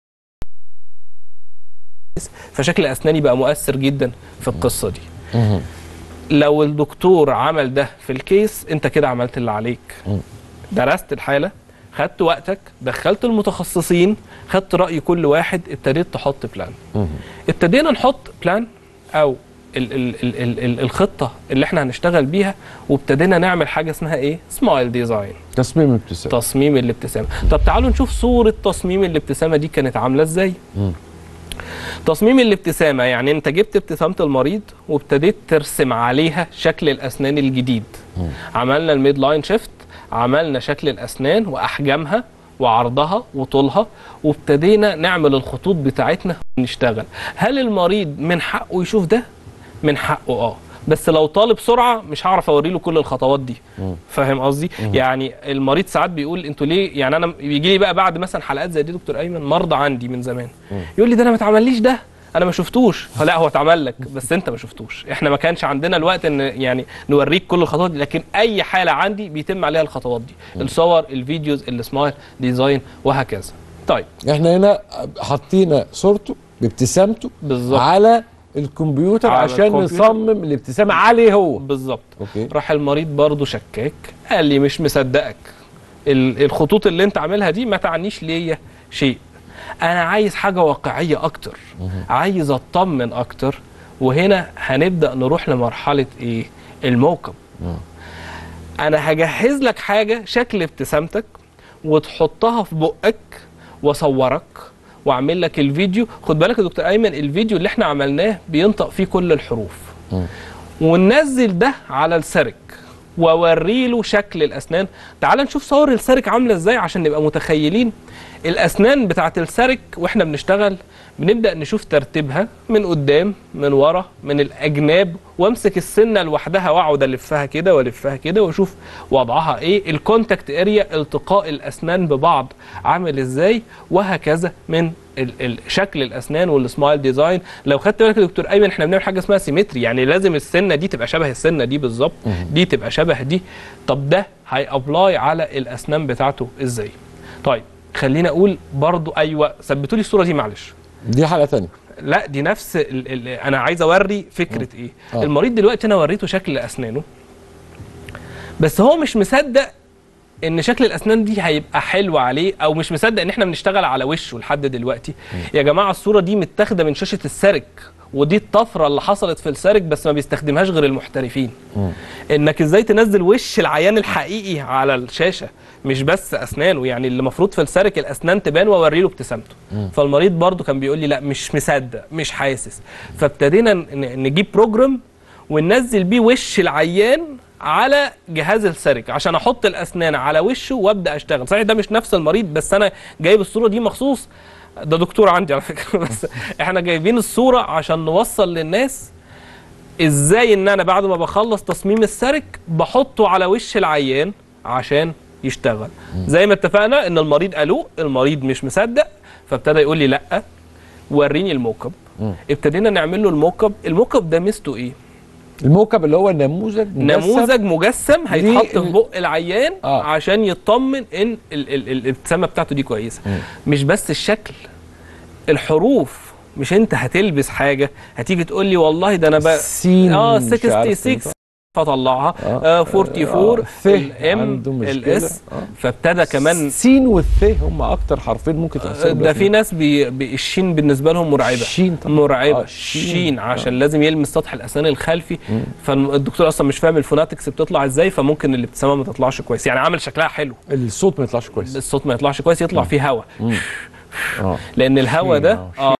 فشكل اسناني بقى مؤثر جدا في القصه دي لو الدكتور عمل ده في الكيس انت كده عملت اللي عليك درست الحاله خدت وقتك دخلت المتخصصين خدت راي كل واحد ابتديت تحط بلان ابتدينا نحط بلان او ال ال ال ال ال الخطه اللي احنا هنشتغل بيها وابتدينا نعمل حاجه اسمها ايه سمايل ديزاين تصميم ابتسامه تصميم الابتسامه طب تعالوا نشوف صوره تصميم الابتسامه دي كانت عامله ازاي تصميم الابتسامه يعني انت جبت ابتسامه المريض وابتديت ترسم عليها شكل الاسنان الجديد عملنا الميد لاين شيفت عملنا شكل الاسنان واحجامها وعرضها وطولها وابتدينا نعمل الخطوط بتاعتنا ونشتغل هل المريض من حقه يشوف ده من حقه اه بس لو طالب سرعه مش هعرف اوري له كل الخطوات دي فاهم قصدي يعني المريض ساعات بيقول انتوا ليه يعني انا بيجي لي بقى بعد مثلا حلقات زي دي دكتور ايمن مرضى عندي من زمان يقول لي ده انا ما اتعمليش ده انا ما شفتوش فلا هو اتعمل لك بس انت ما شفتوش احنا ما كانش عندنا الوقت ان يعني نوريك كل الخطوات دي لكن اي حاله عندي بيتم عليها الخطوات دي الصور الفيديوز السمايل ديزاين وهكذا طيب احنا هنا حاطين صورته بابتسامته بالظبط على الكمبيوتر على عشان الكمبيوتر. نصمم الابتسامه عليه هو بالظبط اوكي راح المريض برضه شكاك قال لي مش مصدقك ال- الخطوط اللي انت عاملها دي ما تعنيش ليا شيء انا عايز حاجه واقعيه اكتر عايز اطمن اكتر وهنا هنبدا نروح لمرحله ايه الموكب انا هجهز لك حاجه شكل ابتسامتك وتحطها في بقك واصورك واعمل لك الفيديو خد بالك يا دكتور ايمن الفيديو اللي احنا عملناه بينطق فيه كل الحروف وننزل ده على السرك واوري له شكل الاسنان تعال نشوف صور السرك عامله ازاي عشان نبقى متخيلين الاسنان بتاعه السرك واحنا بنشتغل بنبدا نشوف ترتيبها من قدام من ورا من الاجناب وامسك السنه لوحدها واقعد الفها كده والفها كده واشوف وضعها ايه الكونتاكت اريا التقاء الاسنان ببعض عامل ازاي وهكذا من ال- ال- شكل الاسنان والسمايل ديزاين لو خدت بالك يا دكتور ايمن احنا بنعمل حاجه اسمها سيمتري يعني لازم السنه دي تبقى شبه السنه دي بالظبط دي تبقى شبه دي طب ده هيابلاي على الاسنان بتاعته ازاي طيب خلينا اقول برضو ايوه ثبتوا لي الصوره دي معلش دي حلقه ثانيه لا دي نفس ال ال انا عايز اوري فكره ايه آه. المريض دلوقتي انا وريته شكل اسنانه بس هو مش مصدق ان شكل الاسنان دي هيبقى حلو عليه او مش مصدق ان احنا بنشتغل على وشه لحد دلوقتي يا جماعه الصوره دي متاخده من شاشه السرك ودي الطفره اللي حصلت في السرك بس ما بيستخدمهاش غير المحترفين انك ازاي تنزل وش العيان الحقيقي على الشاشه مش بس اسنانه يعني اللي المفروض في السرك الاسنان تبان واوري له ابتسامته فالمريض برضو كان بيقول لي لا مش مصدق مش حاسس فابتدينا ن- نجيب بروجرام وننزل بيه وش العيان على جهاز السرك عشان احط الاسنان على وشه وابدا اشتغل صحيح ده مش نفس المريض بس انا جايب الصوره دي مخصوص ده دكتور عندي على فكره بس احنا جايبين الصوره عشان نوصل للناس ازاي ان انا بعد ما بخلص تصميم السرك بحطه على وش العيان عشان يشتغل زي ما اتفقنا ان المريض قالوه المريض مش مصدق فابتدى يقول لي لا وريني الموكب ابتدينا نعمل له الموكب الموكب ده ميزته ايه الموكب اللي هو نموذج مجسم. نموذج مجسم هيتحط في ال- بق العيان آه. عشان يطمن ان ال- ال- ال- الابتسامه بتاعته دي كويسه مش بس الشكل الحروف مش انت هتلبس حاجه هتيجي تقول لي والله ده انا بقى السين اه مش عارف 66 إيه. فطلعها آه. آه 44 ث الام عنده مشكلة. الاس آه. فابتدى كمان السين والث هم اكتر حرفين ممكن تحصل ده في ناس بي بي- الشين بالنسبه لهم مرعبه الشين طبعا مرعبه آه، آه الشين. شين عشان لازم يلمس سطح الاسنان الخلفي فالدكتور اصلا مش فاهم الفوناتكس بتطلع ازاي فممكن الابتسامه ما تطلعش كويس يعني عامل شكلها حلو الصوت ما يطلعش كويس الصوت ما يطلعش كويس يطلع فيه هواء اه لان الهواء شين، ده آه، اه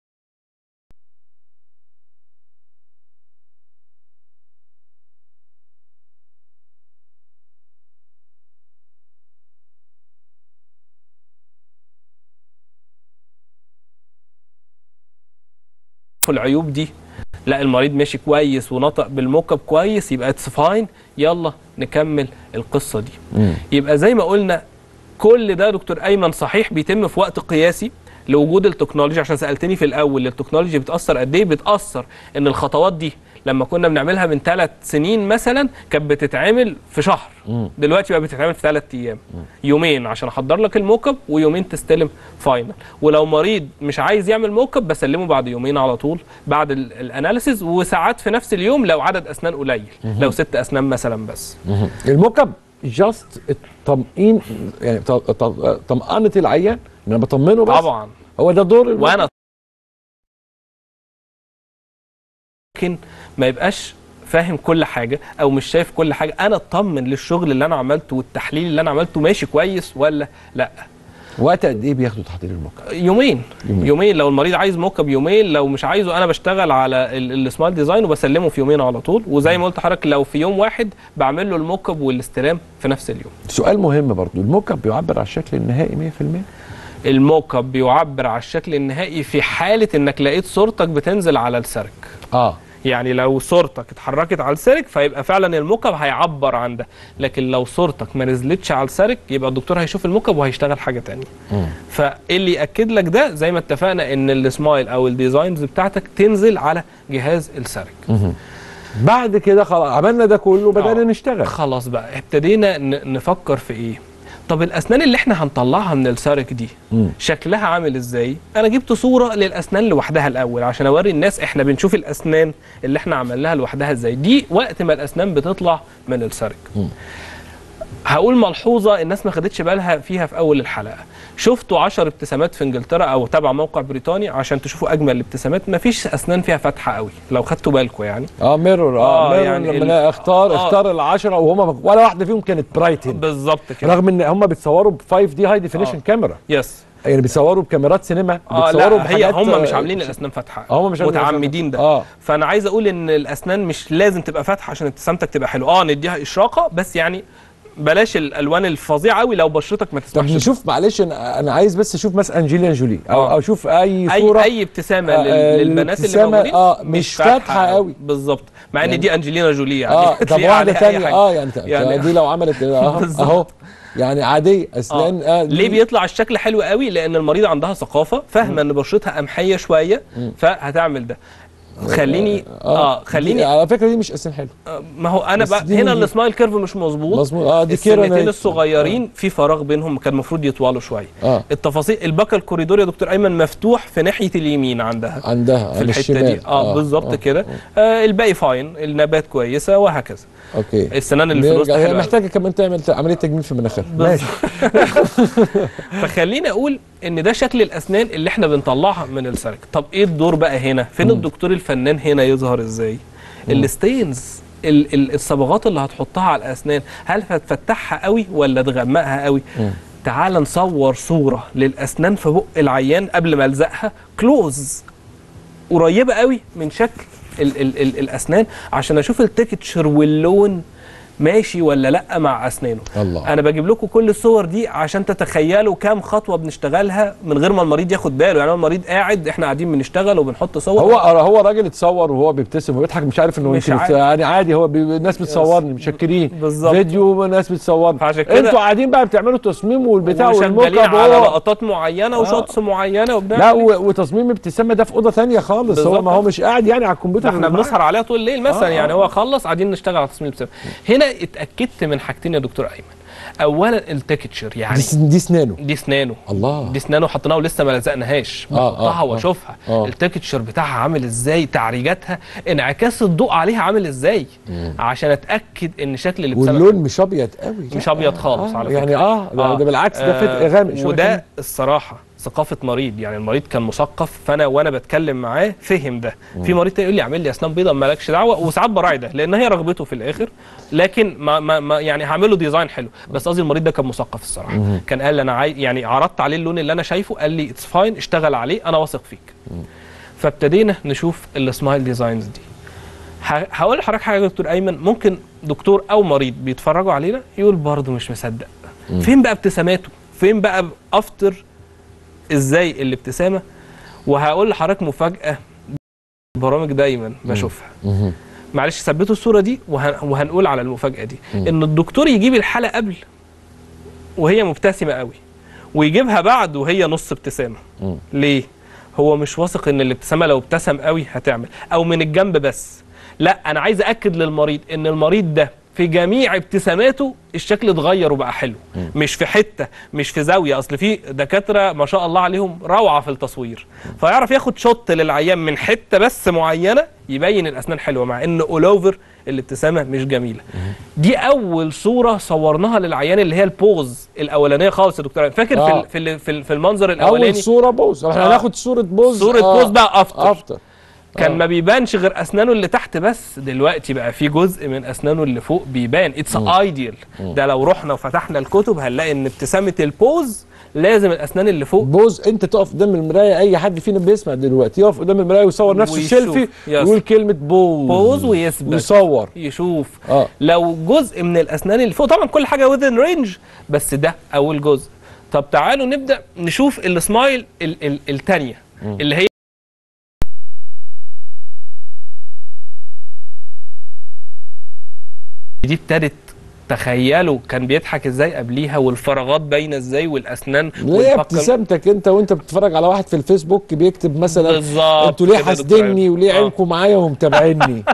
في العيوب دي لا المريض ماشي كويس ونطق بالموكب كويس يبقى اتس فاين يلا نكمل القصه دي مم. يبقى زي ما قلنا كل ده دكتور ايمن صحيح بيتم في وقت قياسي لوجود التكنولوجيا عشان سالتني في الاول التكنولوجيا بتاثر قد ايه بتاثر ان الخطوات دي لما كنا بنعملها من ثلاث سنين مثلا كانت بتتعمل في شهر مم. دلوقتي بقى بتتعمل في ثلاث ايام يومين عشان احضر لك الموك اب ويومين تستلم فاينل ولو مريض مش عايز يعمل موك اب بسلمه بعد يومين على طول بعد ال- الاناليسيز وساعات في نفس اليوم لو عدد اسنان قليل لو ست اسنان مثلا بس مهم. الموكب جاست التطمئن يعني ط- ط- طمأنة العيان ان انا بطمنه بس طبعا هو ده دور الموكب. وانا ممكن ما يبقاش فاهم كل حاجه او مش شايف كل حاجه انا اطمن للشغل اللي انا عملته والتحليل اللي انا عملته ماشي كويس ولا لا وقت قد ايه بياخدوا تحضير الموكب يومين يومين. يومين, يومين لو المريض عايز موكب يومين لو مش عايزه انا بشتغل على ال- السمارت ديزاين وبسلمه في يومين على طول وزي ما قلت لحضرتك لو في يوم واحد بعمل له الموكب والاستلام في نفس اليوم سؤال مهم برضو الموكب بيعبر عن الشكل النهائي 100% الموكب بيعبر على الشكل النهائي في حاله انك لقيت صورتك بتنزل على السرك اه يعني لو صورتك اتحركت على السرك فيبقى فعلا الموكب هيعبر عن ده لكن لو صورتك ما نزلتش على السرك يبقى الدكتور هيشوف الموكب وهيشتغل حاجه تانية مم. فاللي ياكد لك ده زي ما اتفقنا ان السمايل او الديزاينز بتاعتك تنزل على جهاز السرك بعد كده خلاص عملنا ده كله بدأنا آه. نشتغل خلاص بقى ابتدينا ن- نفكر في ايه طب الاسنان اللي احنا هنطلعها من السارك دي مم. شكلها عامل ازاي انا جبت صوره للاسنان لوحدها الاول عشان اوري الناس احنا بنشوف الاسنان اللي احنا عملناها لوحدها ازاي دي وقت ما الاسنان بتطلع من السارك مم. هقول ملحوظه الناس ما خدتش بالها فيها في اول الحلقه شفتوا 10 ابتسامات في انجلترا او تبع موقع بريطاني عشان تشوفوا اجمل الابتسامات ما فيش اسنان فيها فاتحه قوي لو خدتوا بالكم يعني اه ميرور اه, آه، ميرور يعني لما ال- أنا اختار آه. اختار العشرة وهم ولا واحده فيهم كانت برايتن بالظبط كده رغم ان هم بيتصوروا ب 5 دي هاي ديفينيشن آه. كاميرا يس يعني بيصوروا بكاميرات سينما اه بيتصوروا لا هي بحاجات هم مش آه، عاملين الاسنان فاتحه هم مش عاملين متعمدين ده اه فانا عايز اقول ان الاسنان مش لازم تبقى فاتحه عشان ابتسامتك تبقى حلوه اه نديها اشراقه بس يعني بلاش الالوان الفظيعه قوي لو بشرتك ما طب تسمحش نشوف معلش انا أنا عايز بس اشوف مثلا انجلينا جولي او آه. او اشوف اي اي صوره اي ابتسامه آه، لل- آه، للبنات اللي الابتسامة، موجودين آه، مش فاتحة قوي. بالظبط مع ان يعني- دي انجلينا جولي يعني اه طب تلاقيها واحده عليها أي ثانيه حاجة. اه يعني, يعني- يعني دي لو عملت اهو بالظبط. اهو يعني عاديه اسنان آه. آه. ليه بيطلع الشكل حلو قوي لان المريضه عندها ثقافه فاهمه ان بشرتها قمحيه شويه فهتعمل ده خليني اه خليني دي على فكره دي مش اسنان حلو آه، ما هو انا بس بقى دي هنا دي- السمايل كيرف مش مظبوط مظبوط اه دي كيرا السنتين نايت. الصغيرين في فراغ بينهم كان المفروض يطولوا شويه اه التفاصيل الباكا الكوريدور يا دكتور ايمن مفتوح في ناحيه اليمين عندها عندها في على الحته الشمال. دي اه, بالظبط كده آه الباقي فاين النبات كويسه وهكذا اوكي السنان اللي في الوسط نرجع هي حلوة أوي. محتاجه كمان تعمل عمليه تجميل في مناخيرها ماشي فخليني اقول ان ده شكل الاسنان اللي احنا بنطلعها من السلك طب ايه الدور بقى هنا فين الدكتور الفنان هنا يظهر ازاي الستينز ال- ال- الصبغات اللي هتحطها على الاسنان هل هتفتحها قوي ولا تغمقها قوي مم. تعال نصور صوره للاسنان في بق العيان قبل ما الزقها كلوز قريبه قوي من شكل ال ال ال الاسنان عشان اشوف التكتشر واللون ماشي ولا لا مع اسنانه الله انا بجيب لكم كل الصور دي عشان تتخيلوا كام خطوه بنشتغلها من غير ما المريض ياخد باله يعني هو المريض قاعد احنا قاعدين بنشتغل وبنحط صور هو هو راجل اتصور وهو بيبتسم وبيضحك مش عارف انه مش انت بت- عارف. يعني عادي هو بي... الناس بتصورني مشكرين بالظبط. فيديو ناس بتصور فعشان كده- انتوا قاعدين بقى بتعملوا تصميم والبتاع والموك وشغالين اب على وهو- لقطات معينه وشوتس معينه وبنعمل لا و... وتصميم ابتسامه ده في اوضه ثانيه خالص هو بالظبط. ما هو مش قاعد يعني على الكمبيوتر ده احنا معاه. بنسهر عليها طول الليل مثلا آه، يعني آه. هو خلص قاعدين نشتغل على تصميم بسبب هنا اتاكدت من حاجتين يا دكتور ايمن اولا التكتشر يعني دي, س- دي سنانه دي اسنانه الله دي اسنانه حطيناها ولسه ما لزقناهاش آه، آه، بحطها آه. واشوفها آه. التكتشر بتاعها عامل ازاي تعريجاتها انعكاس الضوء عليها عامل ازاي عشان اتاكد ان شكل الابتسامه واللون مش ابيض قوي مش أبيض خالص آه على يعني فكرة. اه ده, آه. ده بالعكس ده آه، فتق غامق شوية وده كده. الصراحه ثقافه مريض يعني المريض كان مثقف فانا وانا بتكلم معاه فهم ده في مريض تاني يقول لي اعمل لي اسنان بيضاء مالكش دعوه وساعات براعي ده لان هي رغبته في الاخر لكن ما, ما, ما يعني هعمل له ديزاين حلو بس قصدي المريض ده كان مثقف الصراحه كان قال لي انا عايز يعني عرضت عليه اللون اللي انا شايفه قال لي اتس فاين اشتغل عليه انا واثق فيك فابتدينا نشوف السمايل ديزاينز دي ه- هقول لحضرتك حاجه يا دكتور ايمن ممكن دكتور او مريض بيتفرجوا علينا يقول برضه مش مصدق فين بقى ابتساماته فين بقى افتر ازاي الابتسامه وهقول لحضرتك مفاجاه برامج دايما بشوفها مهم. معلش ثبتوا الصوره دي وهن... وهنقول على المفاجاه دي مم. ان الدكتور يجيب الحاله قبل وهي مبتسمه قوي ويجيبها بعد وهي نص ابتسامه مم. ليه هو مش واثق ان الابتسامه لو ابتسم قوي هتعمل او من الجنب بس لا انا عايز اكد للمريض ان المريض ده في جميع ابتساماته الشكل اتغير وبقى حلو مش في حته مش في زاويه اصل في دكاتره ما شاء الله عليهم روعه في التصوير فيعرف ياخد شوت للعيان من حته بس معينه يبين الاسنان حلوه مع ان اول اوفر الابتسامه مش جميله دي اول صوره صورناها للعيان اللي هي البوز الاولانيه خالص يا دكتور فاكر في آه. ال- في ال- في ال- في المنظر اول الاولاني صوره بوز احنا آه. هناخد صوره بوز صوره بوز بقى افتر افتر كان آه. ما بيبانش غير اسنانه اللي تحت بس دلوقتي بقى في جزء من اسنانه اللي فوق بيبان اتس ايديال ده لو رحنا وفتحنا الكتب هنلاقي ان ابتسامه البوز لازم الاسنان اللي فوق بوز انت تقف قدام المرايه اي حد فينا بيسمع دلوقتي يقف قدام المرايه ويصور نفسه ويشوف. سيلفي يس. ويقول كلمه بوز بوز ويثبت ويصور يشوف اه لو جزء من الاسنان اللي فوق طبعا كل حاجه وذن رينج بس ده اول جزء طب تعالوا نبدا نشوف السمايل ال- ال- التانيه اللي هي دي ابتدت تخيلوا كان بيضحك ازاي قبليها والفراغات باينه ازاي والاسنان ليه والفقر- ابتسامتك انت وانت بتتفرج على واحد في الفيسبوك بيكتب مثلا بالظبط انتوا ليه كده يا دكتور حاسدني وليه آه. عينكم معايا ومتابعيني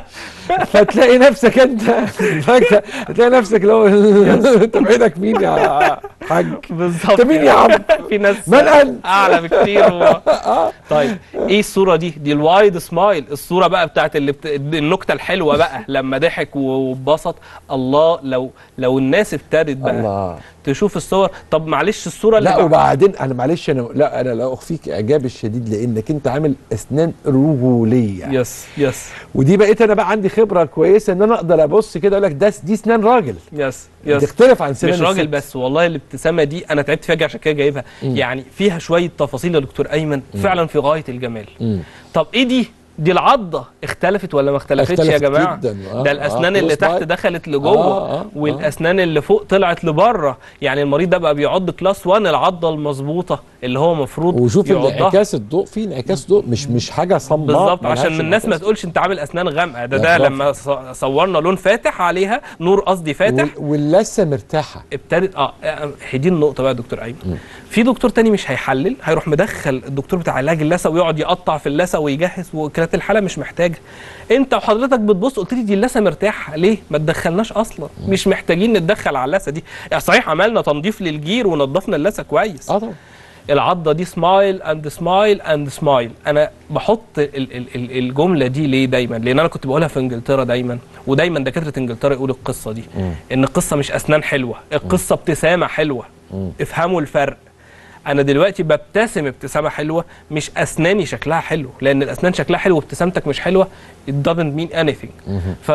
فتلاقي نفسك انت فجاه تلاقي نفسك لو انت بعيدك مين يا حاج بالظبط انت مين يا عم في ناس من انت اعلى بكتير و... طيب ايه الصوره دي دي الوايد سمايل الصوره بقى بتاعت اللي بت... النكته الحلوه بقى لما ضحك واتبسط الله لو لو الناس ابتدت بقى الله تشوف الصور طب معلش الصوره اللي لا بعد- وبعدين انا معلش انا لا انا لا اخفيك اعجابي الشديد لانك انت عامل اسنان رجوليه يس يس ودي بقيت انا بقى عندي خبره كويسه ان انا اقدر ابص كده اقول لك ده دي اسنان راجل يس يس تختلف عن سنان مش راجل الست. بس والله الابتسامه دي انا تعبت فيها عشان كده جايبها يعني فيها شويه تفاصيل يا دكتور ايمن فعلا في غايه الجمال مم. طب ايه دي دي العضه اختلفت ولا ما اختلفتش يا اختلفت جماعه جداً. آه، ده الاسنان آه، اللي كلوز تحت باي. دخلت لجوه آه، آه، والاسنان اللي فوق طلعت لبره يعني المريض ده بقى بيعض كلاس 1 العضه المظبوطه اللي هو المفروض وشوف يعضها انعكاس الضوء في انعكاس ضوء مش مش حاجه صماء بالظبط ملهاش عشان الناس ما انعكاس. تقولش انت عامل اسنان غامقه ده يا ده برافو. لما ص- صورنا لون فاتح عليها نور قصدي فاتح وال- واللثه مرتاحه ابتدت اه آه، هي دي النقطه بقى يا دكتور ايمن في دكتور تاني مش هيحلل هيروح مدخل الدكتور بتاع علاج اللثه ويقعد يقطع في اللثه ويجهز وكانت الحاله مش محتاجه انت وحضرتك بتبص قلت لي دي اللثه مرتاحه ليه ما تدخلناش اصلا مش محتاجين نتدخل على اللثه دي يعني صحيح عملنا تنظيف للجير ونظفنا اللثه كويس اه طبعا العضه دي سمايل اند سمايل اند سمايل انا بحط ال ال ال الجمله دي ليه دايما لان انا كنت بقولها في انجلترا دايما ودايما دكاتره انجلترا يقولوا القصه دي ان القصه مش اسنان حلوه القصه ابتسامه حلوه افهموا الفرق انا دلوقتي ببتسم ابتسامه حلوه مش اسناني شكلها حلو لان الاسنان شكلها حلو وابتسامتك مش حلوه it doesn't mean anything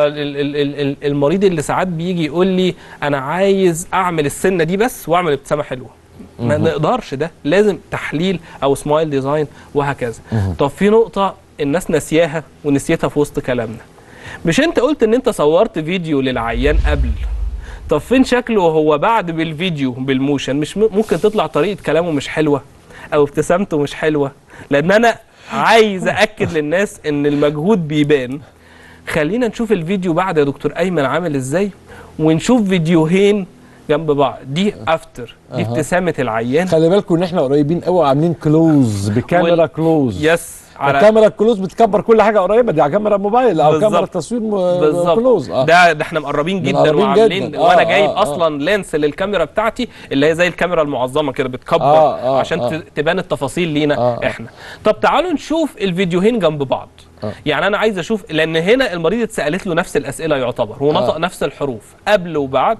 فالمريض اللي ساعات بيجي يقول لي انا عايز اعمل السنه دي بس واعمل ابتسامه حلوه ما نقدرش ده لازم تحليل او سمايل ديزاين وهكذا طب في نقطه الناس ناسياها ونسيتها في وسط كلامنا مش انت قلت ان انت صورت فيديو للعيان قبل طب فين شكله وهو بعد بالفيديو بالموشن مش م- ممكن تطلع طريقه كلامه مش حلوه او ابتسامته مش حلوه لان انا عايز اكد للناس ان المجهود بيبان خلينا نشوف الفيديو بعد يا دكتور ايمن عامل ازاي ونشوف فيديوهين جنب بعض دي افتر دي أها. ابتسامه العيان خلي بالكم ان احنا قريبين قوي عاملين كلوز بكاميرا وال- كلوز يس على الكاميرا كلوز بتكبر كل حاجه قريبه دي على كاميرا موبايل او بالظبط. كاميرا تصوير م- بالظبط كلوز اه ده ده احنا مقربين جدا مقربين وعاملين جداً. وانا آه، جايب آه، آه. اصلا لينس للكاميرا بتاعتي اللي هي زي الكاميرا المعظمه كده بتكبر آه، آه، عشان آه. ت- تبان التفاصيل لينا آه، آه. احنا طب تعالوا نشوف الفيديوهين جنب بعض آه. يعني انا عايز اشوف لان هنا المريض اتسالت له نفس الاسئله يعتبر ونطق آه. نفس الحروف قبل وبعد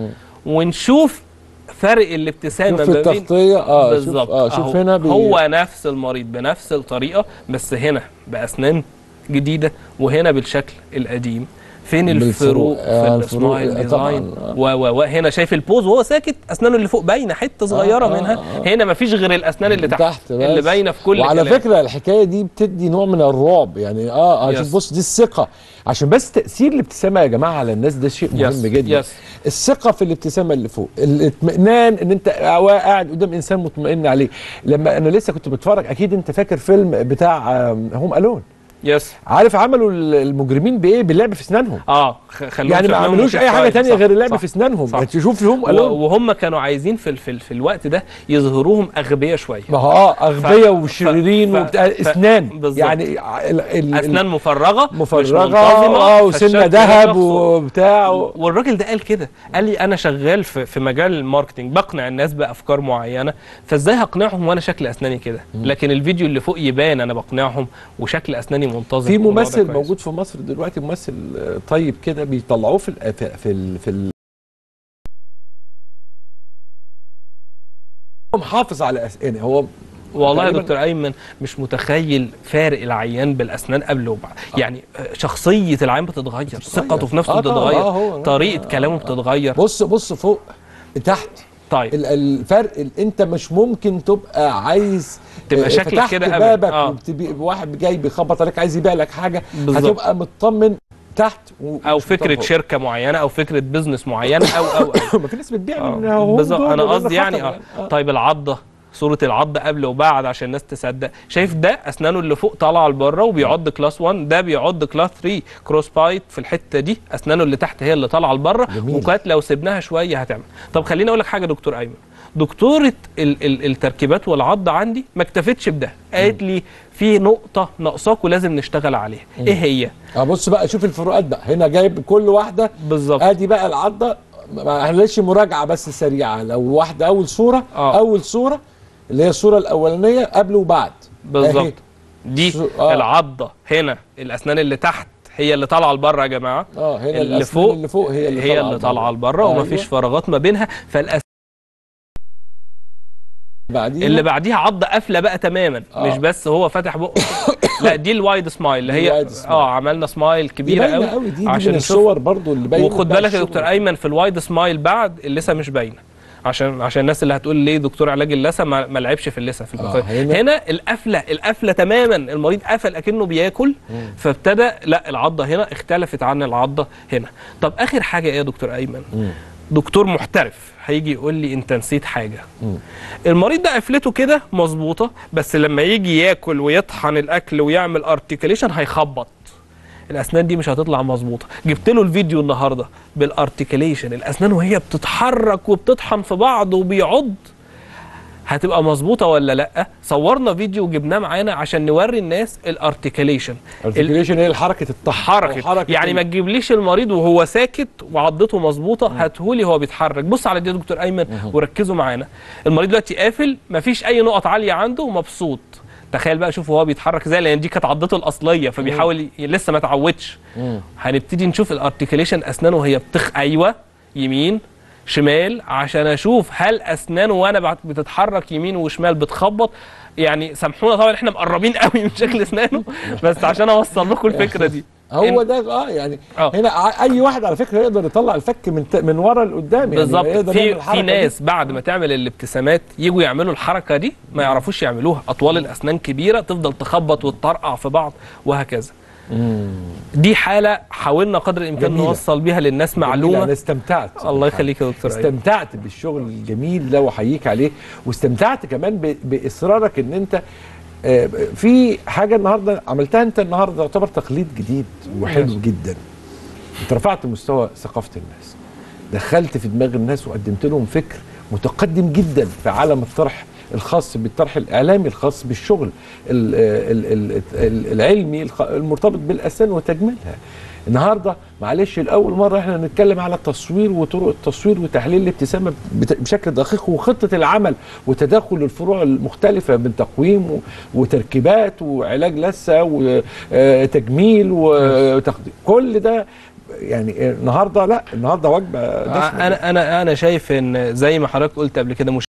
ونشوف فرق الابتسامه شوف ما بين التغطيه اه شوف بالظبط اه شوف أهو. هنا بي... هو نفس المريض بنفس الطريقه بس هنا باسنان جديده وهنا بالشكل القديم فين بالفروق. الفروق آه، في الفروق، السمايل آه، ديزاين طبعاً، آه. و و و هنا شايف البوز وهو ساكت اسنانه اللي فوق باينه حته صغيره آه، منها آه. هنا مفيش غير الاسنان اللي تحت, تحت بس. اللي باينه في كل وعلى كلام. فكره الحكايه دي بتدي نوع من الرعب يعني اه, آه Yes. شوف بص دي الثقه عشان بس تاثير الابتسامه يا جماعه على الناس ده شيء مهم Yes, جدا yes. الثقه في الابتسامه اللي فوق الاطمئنان ان انت قاعد قدام انسان مطمئن عليه لما انا لسه كنت بتفرج اكيد انت فاكر فيلم بتاع هوم الون يس عارف عملوا المجرمين بايه باللعب في اسنانهم اه خ- خلوهم يعني ما شكلهم عملوش اي حاجه مخيف. تانية صح، غير اللعب صح، في اسنانهم صح. يعني تشوف هوم و- الون وهم كانوا عايزين في ال- في, ال- في الوقت ده يظهروهم اغبياء شويه ما هو اه اغبياء ف- وشريرين ف- وبتاع ف- اسنان بالظبط. يعني ال- ال- اسنان مفرغه مش مفرغه منتظمة، اه وسنه فالشكل ذهب نفسه- وبتاع و... والراجل ده قال كده قال لي انا شغال في, في مجال الماركتنج بقنع الناس بافكار معينه فازاي هقنعهم وانا شكل اسناني كده لكن الفيديو اللي فوق يبان انا بقنعهم وشكل اسناني منتظم في الموضوع ده ممثل كويس. موجود في مصر دلوقتي ممثل آه، طيب كده بيطلعوه في ال في في, ال في ال هو محافظ على أس... يعني هو والله يا تقريباً- دكتور ايمن مش متخيل فارق العيان بالاسنان قبل وبعد يعني آه، شخصيه العيان بتتغير ثقته في نفسه آه طبعاً، بتتغير آه هو- طريقه آه، كلامه آه. بتتغير بص بص فوق تحت طيب ال- الفرق ال- انت مش ممكن تبقى عايز تبقى آه، شكلك فتحت كده أبداً. بابك آه. وبتبي- واحد جاي بيخبط عليك عايز يبيع لك حاجه بالظبط. هتبقى مطمن تحت و- او ومش فكره مطمن شركه معينه او فكره بزنس معين او او, أو. ما في ناس بتبيع آه، من هوم بالظبط دول انا وده قصدي يعني خطر اه طيب العضه صوره العض قبل وبعد عشان الناس تصدق شايف ده اسنانه اللي فوق طالعه لبره وبيعض كلاس 1 ده بيعض كلاس 3 كروس بايت في الحته دي اسنانه اللي تحت هي اللي طالعه لبره جميل. وكانت لو سبناها شويه هتعمل طب خليني اقول لك حاجه دكتور ايمن دكتوره ال ال التركيبات والعض عندي ما اكتفتش بده قالت لي في نقطه ناقصاك ولازم نشتغل عليها ايه هي اه بص بقى شوف الفروقات بقى هنا جايب كل واحده بالظبط ادي بقى العضه ما هنلاقيش مراجعه بس سريعه لو واحده اول صوره آه. اول صوره اللي هي الصوره الاولانيه قبل وبعد بالظبط أهي. دي سو- آه. العضه هنا الاسنان اللي تحت هي اللي طالعه لبره يا جماعه اه هنا اللي الأسنان فوق اللي فوق هي اللي هي اللي طالعه لبره ومفيش فراغات ما بينها فالأس... بعدين اللي بعديها عضه قافله بقى تماما آه. مش بس هو فاتح بقه لا دي الوايد سمايل اللي دي هي الوايد سمايل. اه عملنا سمايل دي كبيره باينه قوي قوي دي, دي عشان من نشوف- الصور برضو اللي باينه وخد بتاع بالك يا الشغل. دكتور ايمن في الوايد سمايل بعد اللثه مش باينه عشان عشان الناس اللي هتقول ليه دكتور علاج اللثه ما, ما لعبش في اللثه في آه، المخ هنا- هنا القفله القفله تماما المريض قفل اكنه بياكل فابتدى لا العضه هنا اختلفت عن العضه هنا طب اخر حاجه ايه يا دكتور ايمن مم. دكتور محترف هيجي يقول لي انت نسيت حاجه مم. المريض ده قفلته كده مظبوطه بس لما يجي ياكل ويطحن الاكل ويعمل ارتكليشن هيخبط الاسنان دي مش هتطلع مظبوطه جبت له الفيديو النهارده بالارتكليشن الاسنان وهي بتتحرك وبتطحن في بعض وبيعض هتبقى مظبوطه ولا لا صورنا فيديو وجبناه معانا عشان نوري الناس الارتكليشن الارتكليشن هي حركه الطحن أو حركه يعني ما ال- تجيبليش المريض وهو ساكت وعضته مظبوطه هاتهولي هو بيتحرك بص على دي يا دكتور ايمن وركزوا معانا المريض دلوقتي قافل مفيش اي نقط عاليه عنده ومبسوط تخيل بقى شوف وهو بيتحرك ازاي لان دي كانت عضته الاصليه فبيحاول ي- لسه ما اتعودش مم. هنبتدي نشوف الارتكليشن اسنانه وهي بتخ ايوه يمين شمال عشان اشوف هل اسنانه وانا بعت- بتتحرك يمين وشمال بتخبط يعني سامحونا طبعا احنا مقربين قوي من شكل اسنانه بس عشان اوصل لكم الفكره دي هو ده اه يعني آه. هنا ع- اي واحد على فكره يقدر يطلع الفك من ت- من ورا لقدام يعني بالظبط يقدر يعمل في الحركة في دي. ناس بعد ما تعمل الابتسامات يجوا يعملوا الحركه دي ما يعرفوش يعملوها اطوال الاسنان كبيره تفضل تخبط وتطرقع في بعض وهكذا دي حاله حاولنا قدر الامكان جميلة. نوصل بيها للناس جميل، انا معلومه استمتعت الله يخليك يا دكتور أيمن. استمتعت بالشغل الجميل ده واحييك عليه واستمتعت كمان ب- باصرارك ان انت آه، في حاجه النهارده عملتها انت النهارده تعتبر تقليد جديد وحلو ماشي. جدا انت رفعت مستوى ثقافه الناس دخلت في دماغ الناس وقدمت لهم فكر متقدم جدا في عالم الطرح الخاص بالطرح الاعلامي الخاص بالشغل ال- ال- ال- ال- العلمي الخ- المرتبط بالاسنان وتجميلها النهارده معلش لاول مره احنا نتكلم على التصوير وطرق التصوير وتحليل الابتسامه بت- بشكل دقيق وخطه العمل وتداخل الفروع المختلفه من تقويم و- وتركيبات وعلاج لثه وتجميل وتقديم كل ده يعني النهارده لا النهارده وجبه دسمه انا انا انا شايف ان زي ما حضرتك قلت قبل كده مش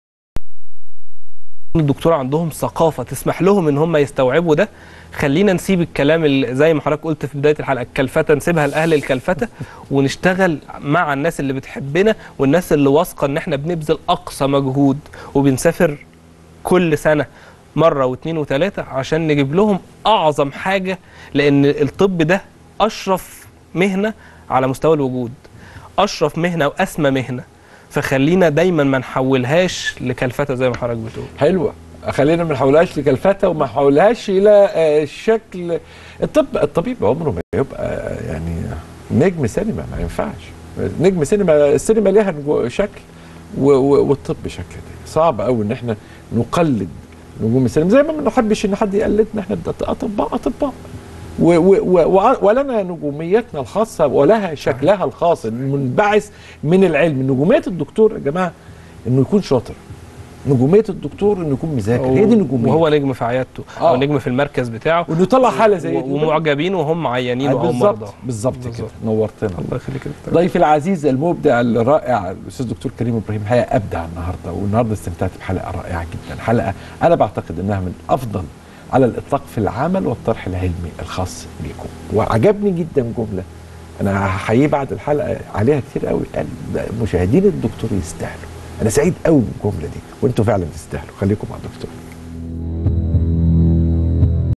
الدكتور عندهم ثقافه تسمح لهم ان هم يستوعبوا ده خلينا نسيب الكلام ال- زي ما حضرتك قلت في بدايه الحلقه الكلفته نسيبها لاهل الكلفته ونشتغل مع الناس اللي بتحبنا والناس اللي واثقه ان احنا بنبذل اقصى مجهود وبنسافر كل سنه مره واثنين وثلاثه عشان نجيب لهم اعظم حاجه لان الطب ده اشرف مهنه على مستوى الوجود اشرف مهنه واسمى مهنه فخلينا دايما ما نحولهاش لكلفته زي ما حضرتك بتقول حلوه خلينا ما نحولهاش لكلفته وما نحولهاش الى آه، شكل الطب الطبيب عمره ما يبقى آه، يعني نجم سينما ما ينفعش نجم سينما السينما ليها نجو- شكل و- و- والطب شكل تاني صعب قوي ان احنا نقلد نجوم السينما زي ما ما نحبش ان حد يقلدنا احنا اطباء اطباء و و و ولنا نجوميتنا الخاصه ولها شكلها الخاص المنبعث من العلم نجوميه الدكتور يا جماعه انه يكون شاطر نجوميه الدكتور انه يكون مذاكر هي دي نجوميه وهو نجم في عيادته آه. او نجم في المركز بتاعه وانه يطلع حاله زي و- دي ومعجبين وهم عيانين وهم مرضى بالظبط بالظبط كده بالظبط. نورتنا الله يخليك يا دكتور. ضيفي العزيز المبدع الرائع الاستاذ دكتور كريم ابراهيم الحقيقه ابدع النهارده والنهارده استمتعت بحلقه رائعه جدا حلقه انا بعتقد انها من افضل على الاطلاق في العمل والطرح العلمي الخاص بيكم وعجبني جدا جمله انا هحييه بعد الحلقه عليها كتير قوي قال ده مشاهدين الدكتور يستاهلوا انا سعيد قوي بالجمله دي وانتوا فعلا تستاهلوا خليكم مع الدكتور